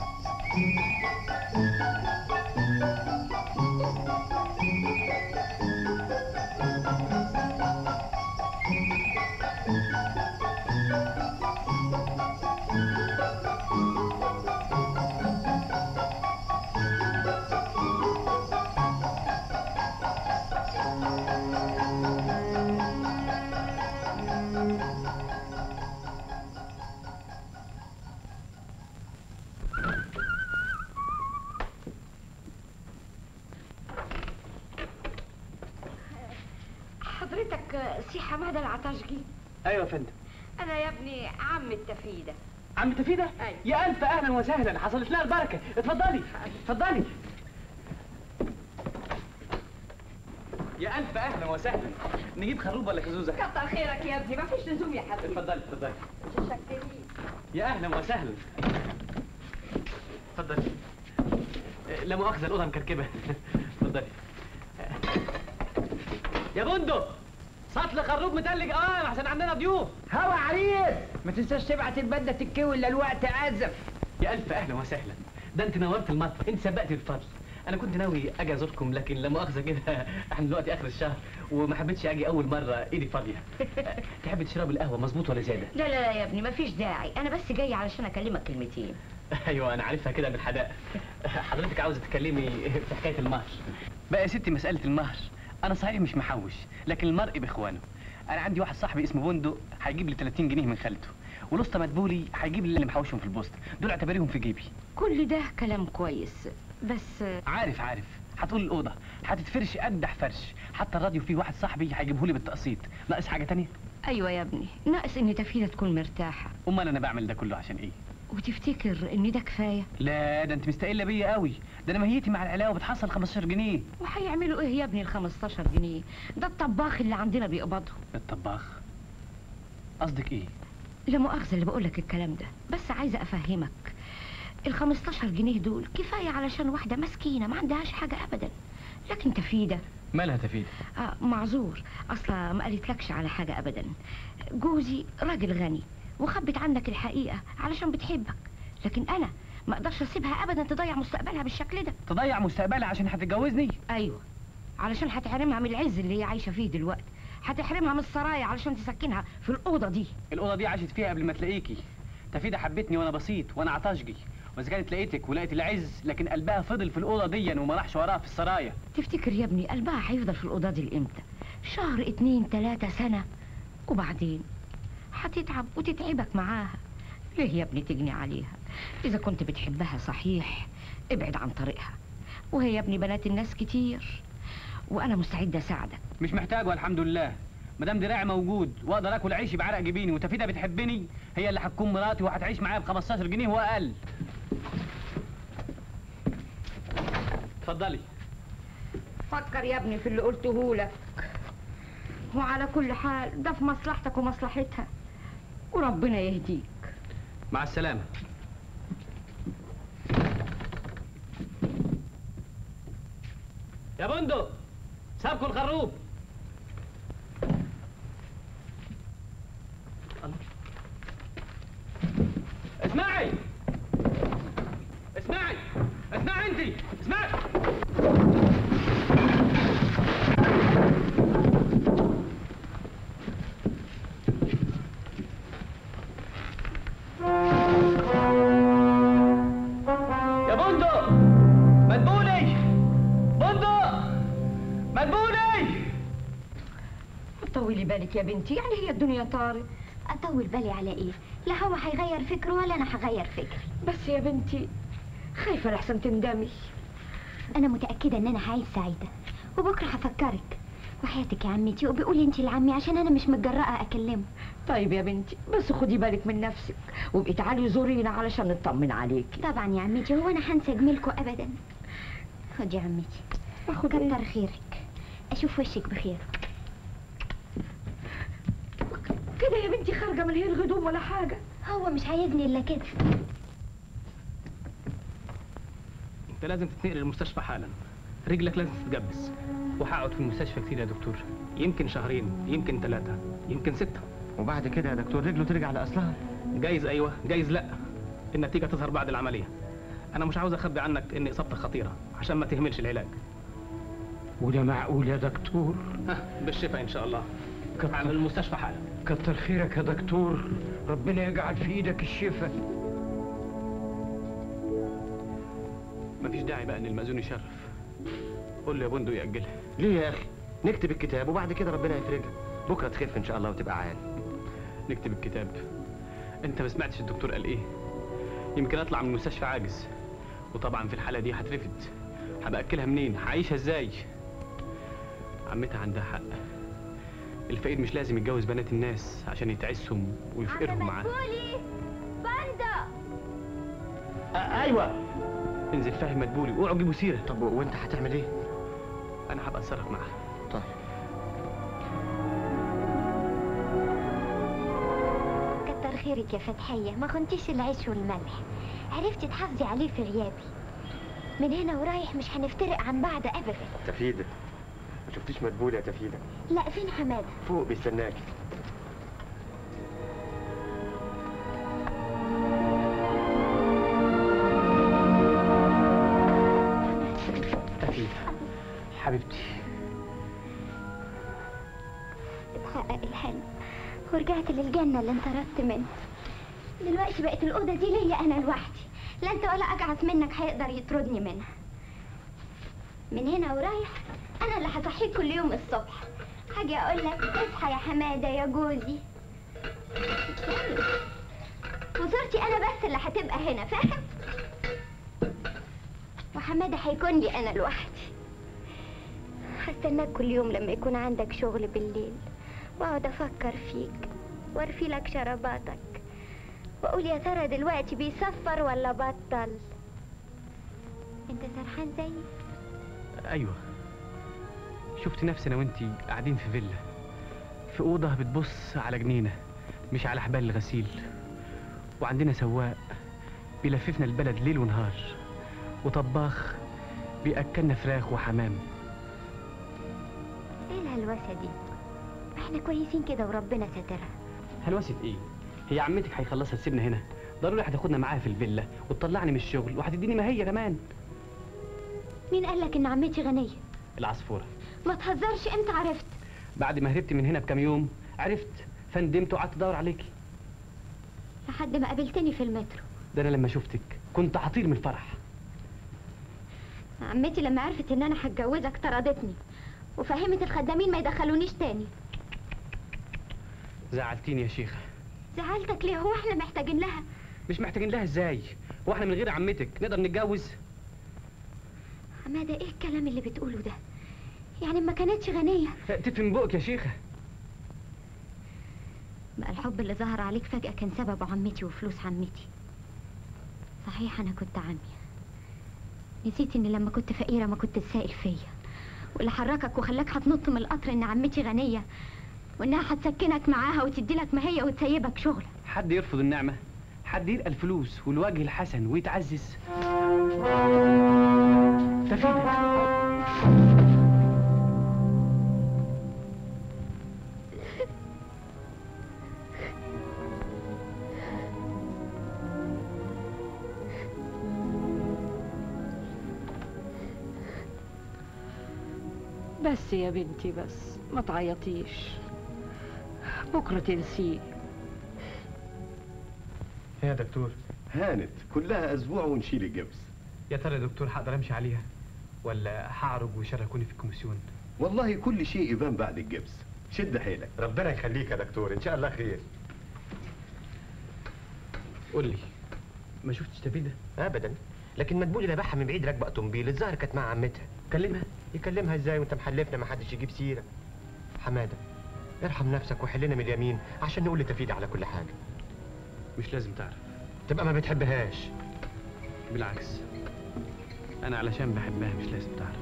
حضرتك سي حماده العطاشجي ايوه يا فندم انا يا ابني عم التفيده عم تفيدة يا ألف أهلا وسهلا حصلت لها البركة اتفضلي اتفضلي يا ألف أهلا وسهلا نجيب خروب ولا كزوزة كتر خيرك يا ابني مفيش لزوم يا حبيبي اتفضلي اتفضلي شكرين يا أهلا وسهلا اتفضلي لا مؤاخذة الأوضة مكركبة اتفضلي يا بندق سطل خروب متلج اه عشان عندنا ضيوف هوا عريس ما تنساش تبعت البدله تتكوي الا الوقت ازف يا ألف أهلا وسهلا ده أنت نورت المطبخ أنت سبقت الفضل أنا كنت ناوي أجي أزوركم لكن لا مؤاخذة كده إحنا دلوقتي آخر الشهر وما حبيتش أجي أول مرة إيدي فاضية تحب تشرب القهوة مظبوط ولا زيادة؟ لا لا لا يا ابني مفيش داعي انا بس جاي علشان اكلمك كلمتين ايوه انا عارفها كده بالحداقه حضرتك عاوزه تتكلمي في حكايه المهر بقى يا ستي مساله المهر انا صحيح مش محوش لكن المرء باخوانه انا عندي واحد صاحبي اسمه بندق هيجيب لي 30 جنيه من خالته والاسطى مدبولي هيجيب لي اللي محوشهم في البوسطه دول اعتبريهم في جيبي كل ده كلام كويس بس عارف عارف هتقول الاوضه هتتفرش قدح فرش حتى الراديو فيه واحد صاحبي هيجيبه لي بالتقسيط ناقص حاجه تانية ايوه يا ابني ناقص ان تفيدة تكون مرتاحة امال انا بعمل ده كله عشان ايه وتفتكر ان ده كفاية لا ده انت مستقله بيا قوي ده انا مهيتي مع العلاوه بتحصل 15 جنيه وهيعملوا ايه يا ابني ال 15 جنيه ده الطباخ اللي عندنا بيقبضهم الطباخ قصدك ايه لا مؤاخذة اللي بقولك الكلام ده بس عايزة افهمك ال 15 جنيه دول كفاية علشان واحدة مسكينة ما عندهاش حاجة ابدا لكن تفيدة مالها تفيد آه معذور اصلا ما قالتلكش على حاجة ابدا جوزي راجل غني وخبت عنك الحقيقة علشان بتحبك لكن انا ما اقدرش اسيبها ابدا تضيع مستقبلها بالشكل ده تضيع مستقبلها عشان هتتجوزني ايوه علشان هتحرمها من العز اللي هي عايشة فيه دلوقتي هتحرمها من السرايا علشان تسكنها في الأوضة دي الاوضه دي عاشت فيها قبل ما تلاقيكي تفيدة حبتني وانا بسيط وانا عطاشجي واذا كانت لقيتك ولقيت العز لكن قلبها فضل في الاوضه دي وما راحش وراها في السرايا تفتكر يا ابني قلبها هيفضل في الأوضة دي لإمتى شهر اتنين تلاتة سنة وبعدين هتتعب وتتعبك معاها ليه يا ابني تجني عليها إذا كنت بتحبها صحيح ابعد عن طريقها وهي يا ابني بنات الناس كتير وأنا مستعدة أساعدك مش محتاج والحمد لله مدام دراعي موجود واقدر اكل عيشي بعرق جبيني وتفيدة بتحبني هي اللي هتكون مراتي وهتعيش معايا ب 15 جنيه واقل اتفضلي فكر يا ابني في اللي قلته لك وعلى كل حال ده في مصلحتك ومصلحتها وربنا يهديك مع السلامه يا بندق سابكوا الخروب اسمعي اسمعي اسمعي انت اسمعي يا بندق مدبولي بندق مدبولي طولي بالك يا بنتي يعني هي الدنيا طارت اطول بالي على ايه لا هو هيغير فكره ولا انا هغير فكري بس يا بنتي خايفة لحسن تندمي انا متاكده ان انا هعيش سعيده وبكره هفكرك وحياتك يا عمتي وبيقولي انت لعمي عشان انا مش متجرأة اكلمه طيب يا بنتي بس خدي بالك من نفسك وابقي تعالي زورينا علشان نطمن عليكي طبعا يا عمتي هو انا هنسى جميلكوا ابدا خدي يا عمتي اخد كتر خيرك اشوف وشك بخير كده يا بنتي خارجة من هي الهدوم ولا حاجة هو مش عايزني الا كده انت لازم تتنقل المستشفى حالا رجلك لازم تتجبس وهقعد في المستشفى كتير يا دكتور يمكن شهرين يمكن ثلاثة يمكن ستة وبعد كده يا دكتور رجله ترجع لأصلها جايز ايوه جايز لا النتيجة تظهر بعد العملية انا مش عاوز اخبي عنك ان اصابتك خطيرة عشان ما تهملش العلاج وده معقول يا دكتور ها بالشفاء ان شاء الله على المستشفى حالا كتر خيرك يا دكتور ربنا يجعل في ايدك الشفاء مفيش داعي بقى ان المأذون يشرف قول له يا بندق يأجلها ليه يا أخي نكتب الكتاب وبعد كده ربنا يفرجها بكرة تخف إن شاء الله وتبقى عال نكتب الكتاب انت ما سمعتش الدكتور قال ايه يمكن اطلع من المستشفى عاجز وطبعا في الحالة دي هترفد هبقى اكلها منين هعيشها ازاي عمتها عندها حق الفقير مش لازم يتجوز بنات الناس عشان يتعسهم ويفقرهم معاه بولي باندا أيوة انزل فاهم مدبولي اوعوا جيبوا سيره طب وانت هتعمل ايه؟ انا هبقى اتصرف معاها طيب كتر خيرك يا فتحية ما كنتيش العيش والملح عرفتي تحافظي عليه في غيابي من هنا ورايح مش هنفترق عن بعض ابدا تفيدة ما شفتيش مدبول يا تفيدة لا فين حماده فوق بيستناكي تفيدة حبيبتي اتحقق الحلم ورجعت للجنة اللي انطردت منها دلوقتي بقت الأوضة دي ليا أنا لوحدي لا أنت ولا أجعص منك هيقدر يطردني منها من هنا ورايح أنا اللي هصحيك كل يوم الصبح حاجة اقول لك اصحى يا حمادة يا جوزي وصورتي انا بس اللي هتبقى هنا فاهم وحمادة هيكون لي انا لوحدي هستناك كل يوم لما يكون عندك شغل بالليل واقعد افكر فيك وارفي لك شراباتك واقول يا ترى دلوقتي بيصفر ولا بطل انت سرحان زيي ايوه شفت نفسي انا وانتي قاعدين في فيلا في اوضه بتبص على جنينه مش على حبال الغسيل وعندنا سواق بيلففنا البلد ليل ونهار وطباخ بياكلنا فراخ وحمام ايه الهلوسة دي احنا كويسين كده وربنا سترها هلوسة ايه هي عمتك هيخلصها تسيبنا هنا ضروري هتاخدنا معاها في الفيلا وتطلعني من الشغل وهتديني ماهيه كمان مين قالك ان عمتي غنية العصفوره ما تهزرش امتى عرفت بعد ما هربت من هنا بكام يوم عرفت فندمت وقعدت ادور عليكي لحد ما قابلتني في المترو ده انا لما شفتك كنت هطير من الفرح عمتي لما عرفت ان انا هتجوزك طردتني وفهمت الخدامين ما يدخلونيش تاني زعلتيني يا شيخه زعلتك ليه هو احنا محتاجين لها مش محتاجين لها ازاي هو احنا من غير عمتك نقدر نتجوز حماده ايه الكلام اللي بتقوله ده يعني ما كانتش غنية تفهم بقك يا شيخه بقى الحب اللي ظهر عليك فجأة كان سببه عمتي وفلوس عمتي صحيح أنا كنت عمية نسيت إن لما كنت فقيرة ما كنت تسائل فيا واللي حركك وخلاك هتنط من القطر إن عمتي غنية وإنها هتسكنك معاها وتدي لك ماهية وتسيبك شغل حد يرفض النعمه حد يلقى الفلوس والوجه الحسن ويتعزز تفيدك بس يا بنتي بس ما تعيطيش بكرة تنسيه يا دكتور هانت كلها اسبوع ونشيل الجبس يا ترى يا دكتور هقدر امشي عليها ولا هعرج ويشاركوني في الكوميسيون والله كل شيء يبان بعد الجبس شد حيلك ربنا يخليك يا دكتور ان شاء الله خير قول لي ما شفتش تفيدة ابدا لكن مدبولي لبحها من بعيد راكبه اوتومبيل الظاهر كانت مع عمتها كلمها يكلمها ازاي وانت محلفنا ما حدش يجيب سيره حماده ارحم نفسك وحلنا من اليمين عشان نقول لتفيدة على كل حاجه مش لازم تعرف تبقى ما بتحبهاش بالعكس انا علشان بحبها مش لازم تعرف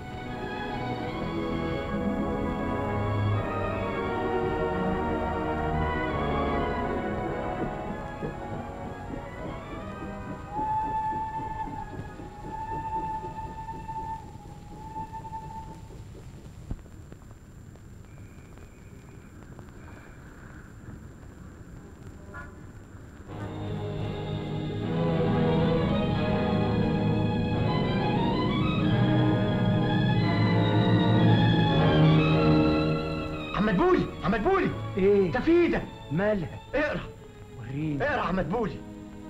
عم بولي عم بولي ايه تفيدة مالها اقرا وريني اقرا عم بولي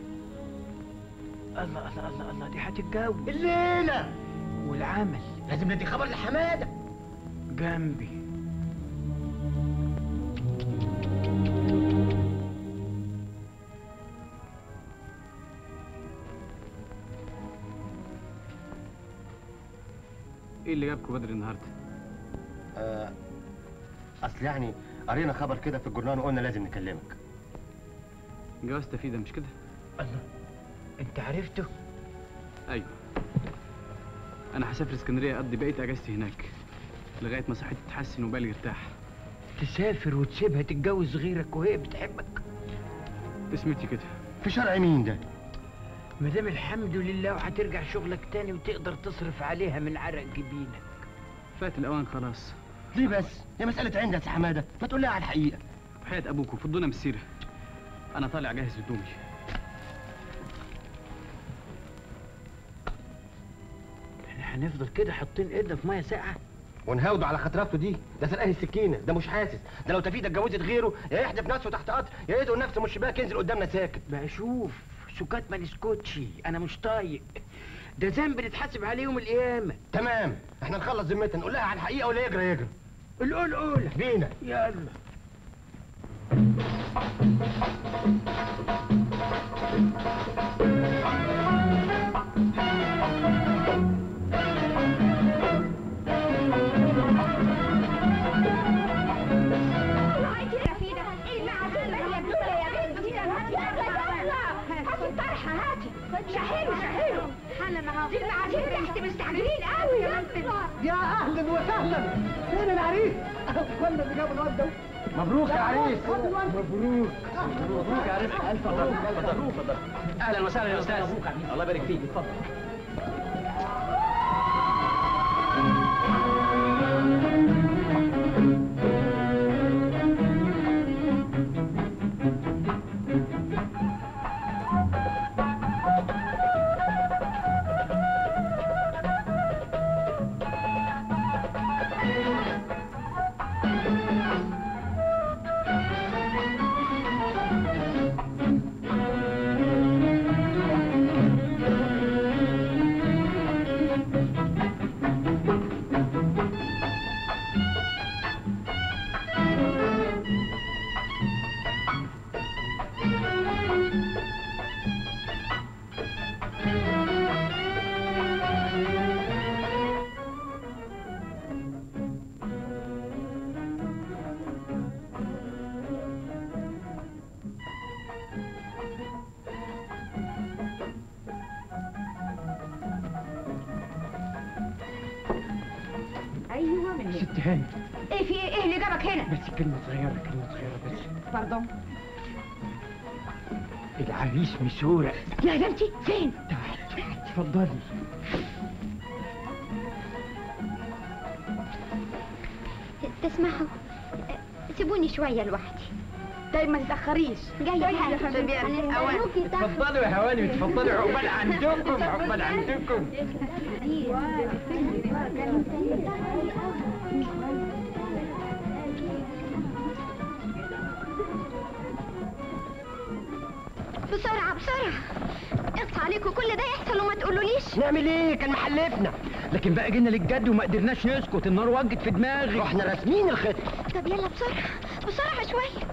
الله الله الله الله دي هتتجوز الليلة والعمل لازم ندي خبر لحمادة جنبي ايه اللي جابكوا بدري النهارده آه اصل يعني قرينا خبر كده في الجورنال وقلنا لازم نكلمك جواز تفيدة مش كده الله انت عرفته ايوه انا هسافر اسكندريه اقضي بقيه اجازتي هناك لغايه ما صحتي تتحسن وبالي يرتاح تسافر وتسيبها تتجوز غيرك وهي بتحبك اسمتي كده في شرع مين ده ما دام الحمد لله وهترجع شغلك تاني وتقدر تصرف عليها من عرق جبينك فات الاوان خلاص ليه بس هي مسألة عندها يا حمادة ما تقول لها على الحقيقة وحياة ابوكوا فضونا من السيره انا طالع جاهز هدومي احنا هنفضل كده حاطين ايدنا في ميه ساقعه ونهاوده على خطرته دي ده سرقان السكينه ده مش حاسس ده لو تفيدة اتجوزت غيره يا يحدف نفسه تحت قطر يا يدعو نفسه من الشباك ينزل قدامنا ساكت بقى شوف سكات ما نسكتش انا مش طايق ده ذنب نتحاسب عليه يوم القيامه تمام احنا نخلص ذمتنا نقول لها على الحقيقه ولا يجرى يجرى الأولى أولى بينا يلا يا اهلا وسهلا فين العريس؟ كنا اللي جابوا الواد ده مبروك يا عريس مبروك مبروك يا عريس الف مبروك اهلا وسهلا يا استاذ الله يبارك فيك اتفضل ايوه من ست هاني ايه في ايه ايه اللي جابك هنا بس كلمة صغيرة كلمة صغيرة بس باردون العريس مسورة يا بنتي فين اتفضلي تسمحوا سيبوني شوية لوحدي طيب ما تتأخريش جاية حاجة اتفضلوا يا هوانم اتفضلوا عقبال عندكم عقبال عندكم بسرعة بسرعة اقطع عليكم كل ده يحصل وما تقولوليش نعمل ايه كان محلفنا لكن بقى جينا للجد وما قدرناش نسكت النار وجت في دماغي رحنا راسمين الخطة طب يلا بسرعة بسرعة شوية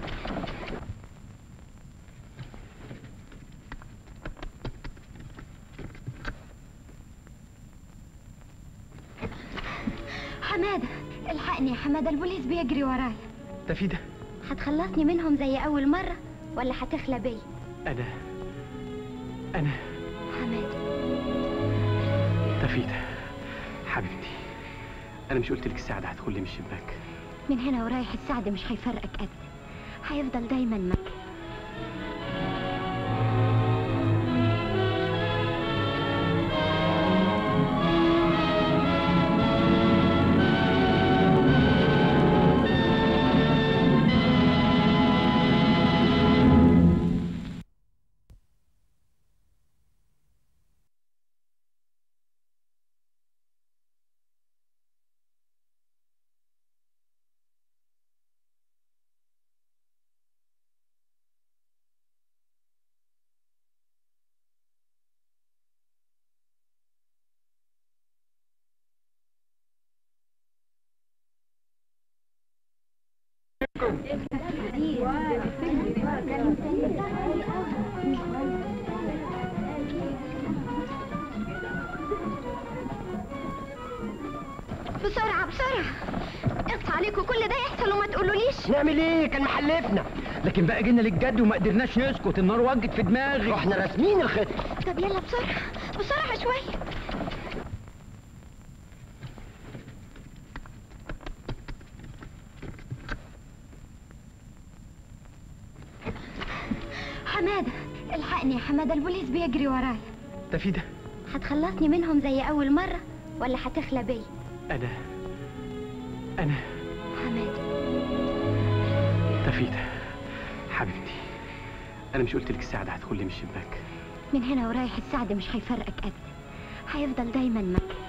حمادة الحقني يا حمادة البوليس بيجري ورايا تفيدة هتخلصني منهم زي أول مرة ولا هتخلى بيا أنا أنا حمادة تفيدة حبيبتي أنا مش قلت لك الساعة هتدخل لي من الشباك من هنا ورايح السعد مش هيفرقك أبدا هيفضل دايما معاك بسرعة بسرعة اقطع عليكم كل ده يحصل وما تقولوليش نعمل ايه كان محلفنا لكن بقى جينا للجد وما قدرناش نسكت النار وجت في دماغي رحنا راسمين الخطة طب يلا بسرعة بسرعة شوية حمادة الحقني يا حمادة البوليس بيجري ورايا تفيدة هتخلصني منهم زي أول مرة ولا هتخلى بيا أنا أنا حمادة تفيدة حبيبتي أنا مش قلت لك الساعة هتدخل لي من الشباك من هنا ورايح السعد مش هيفرقك أبدا هيفضل دايما معاك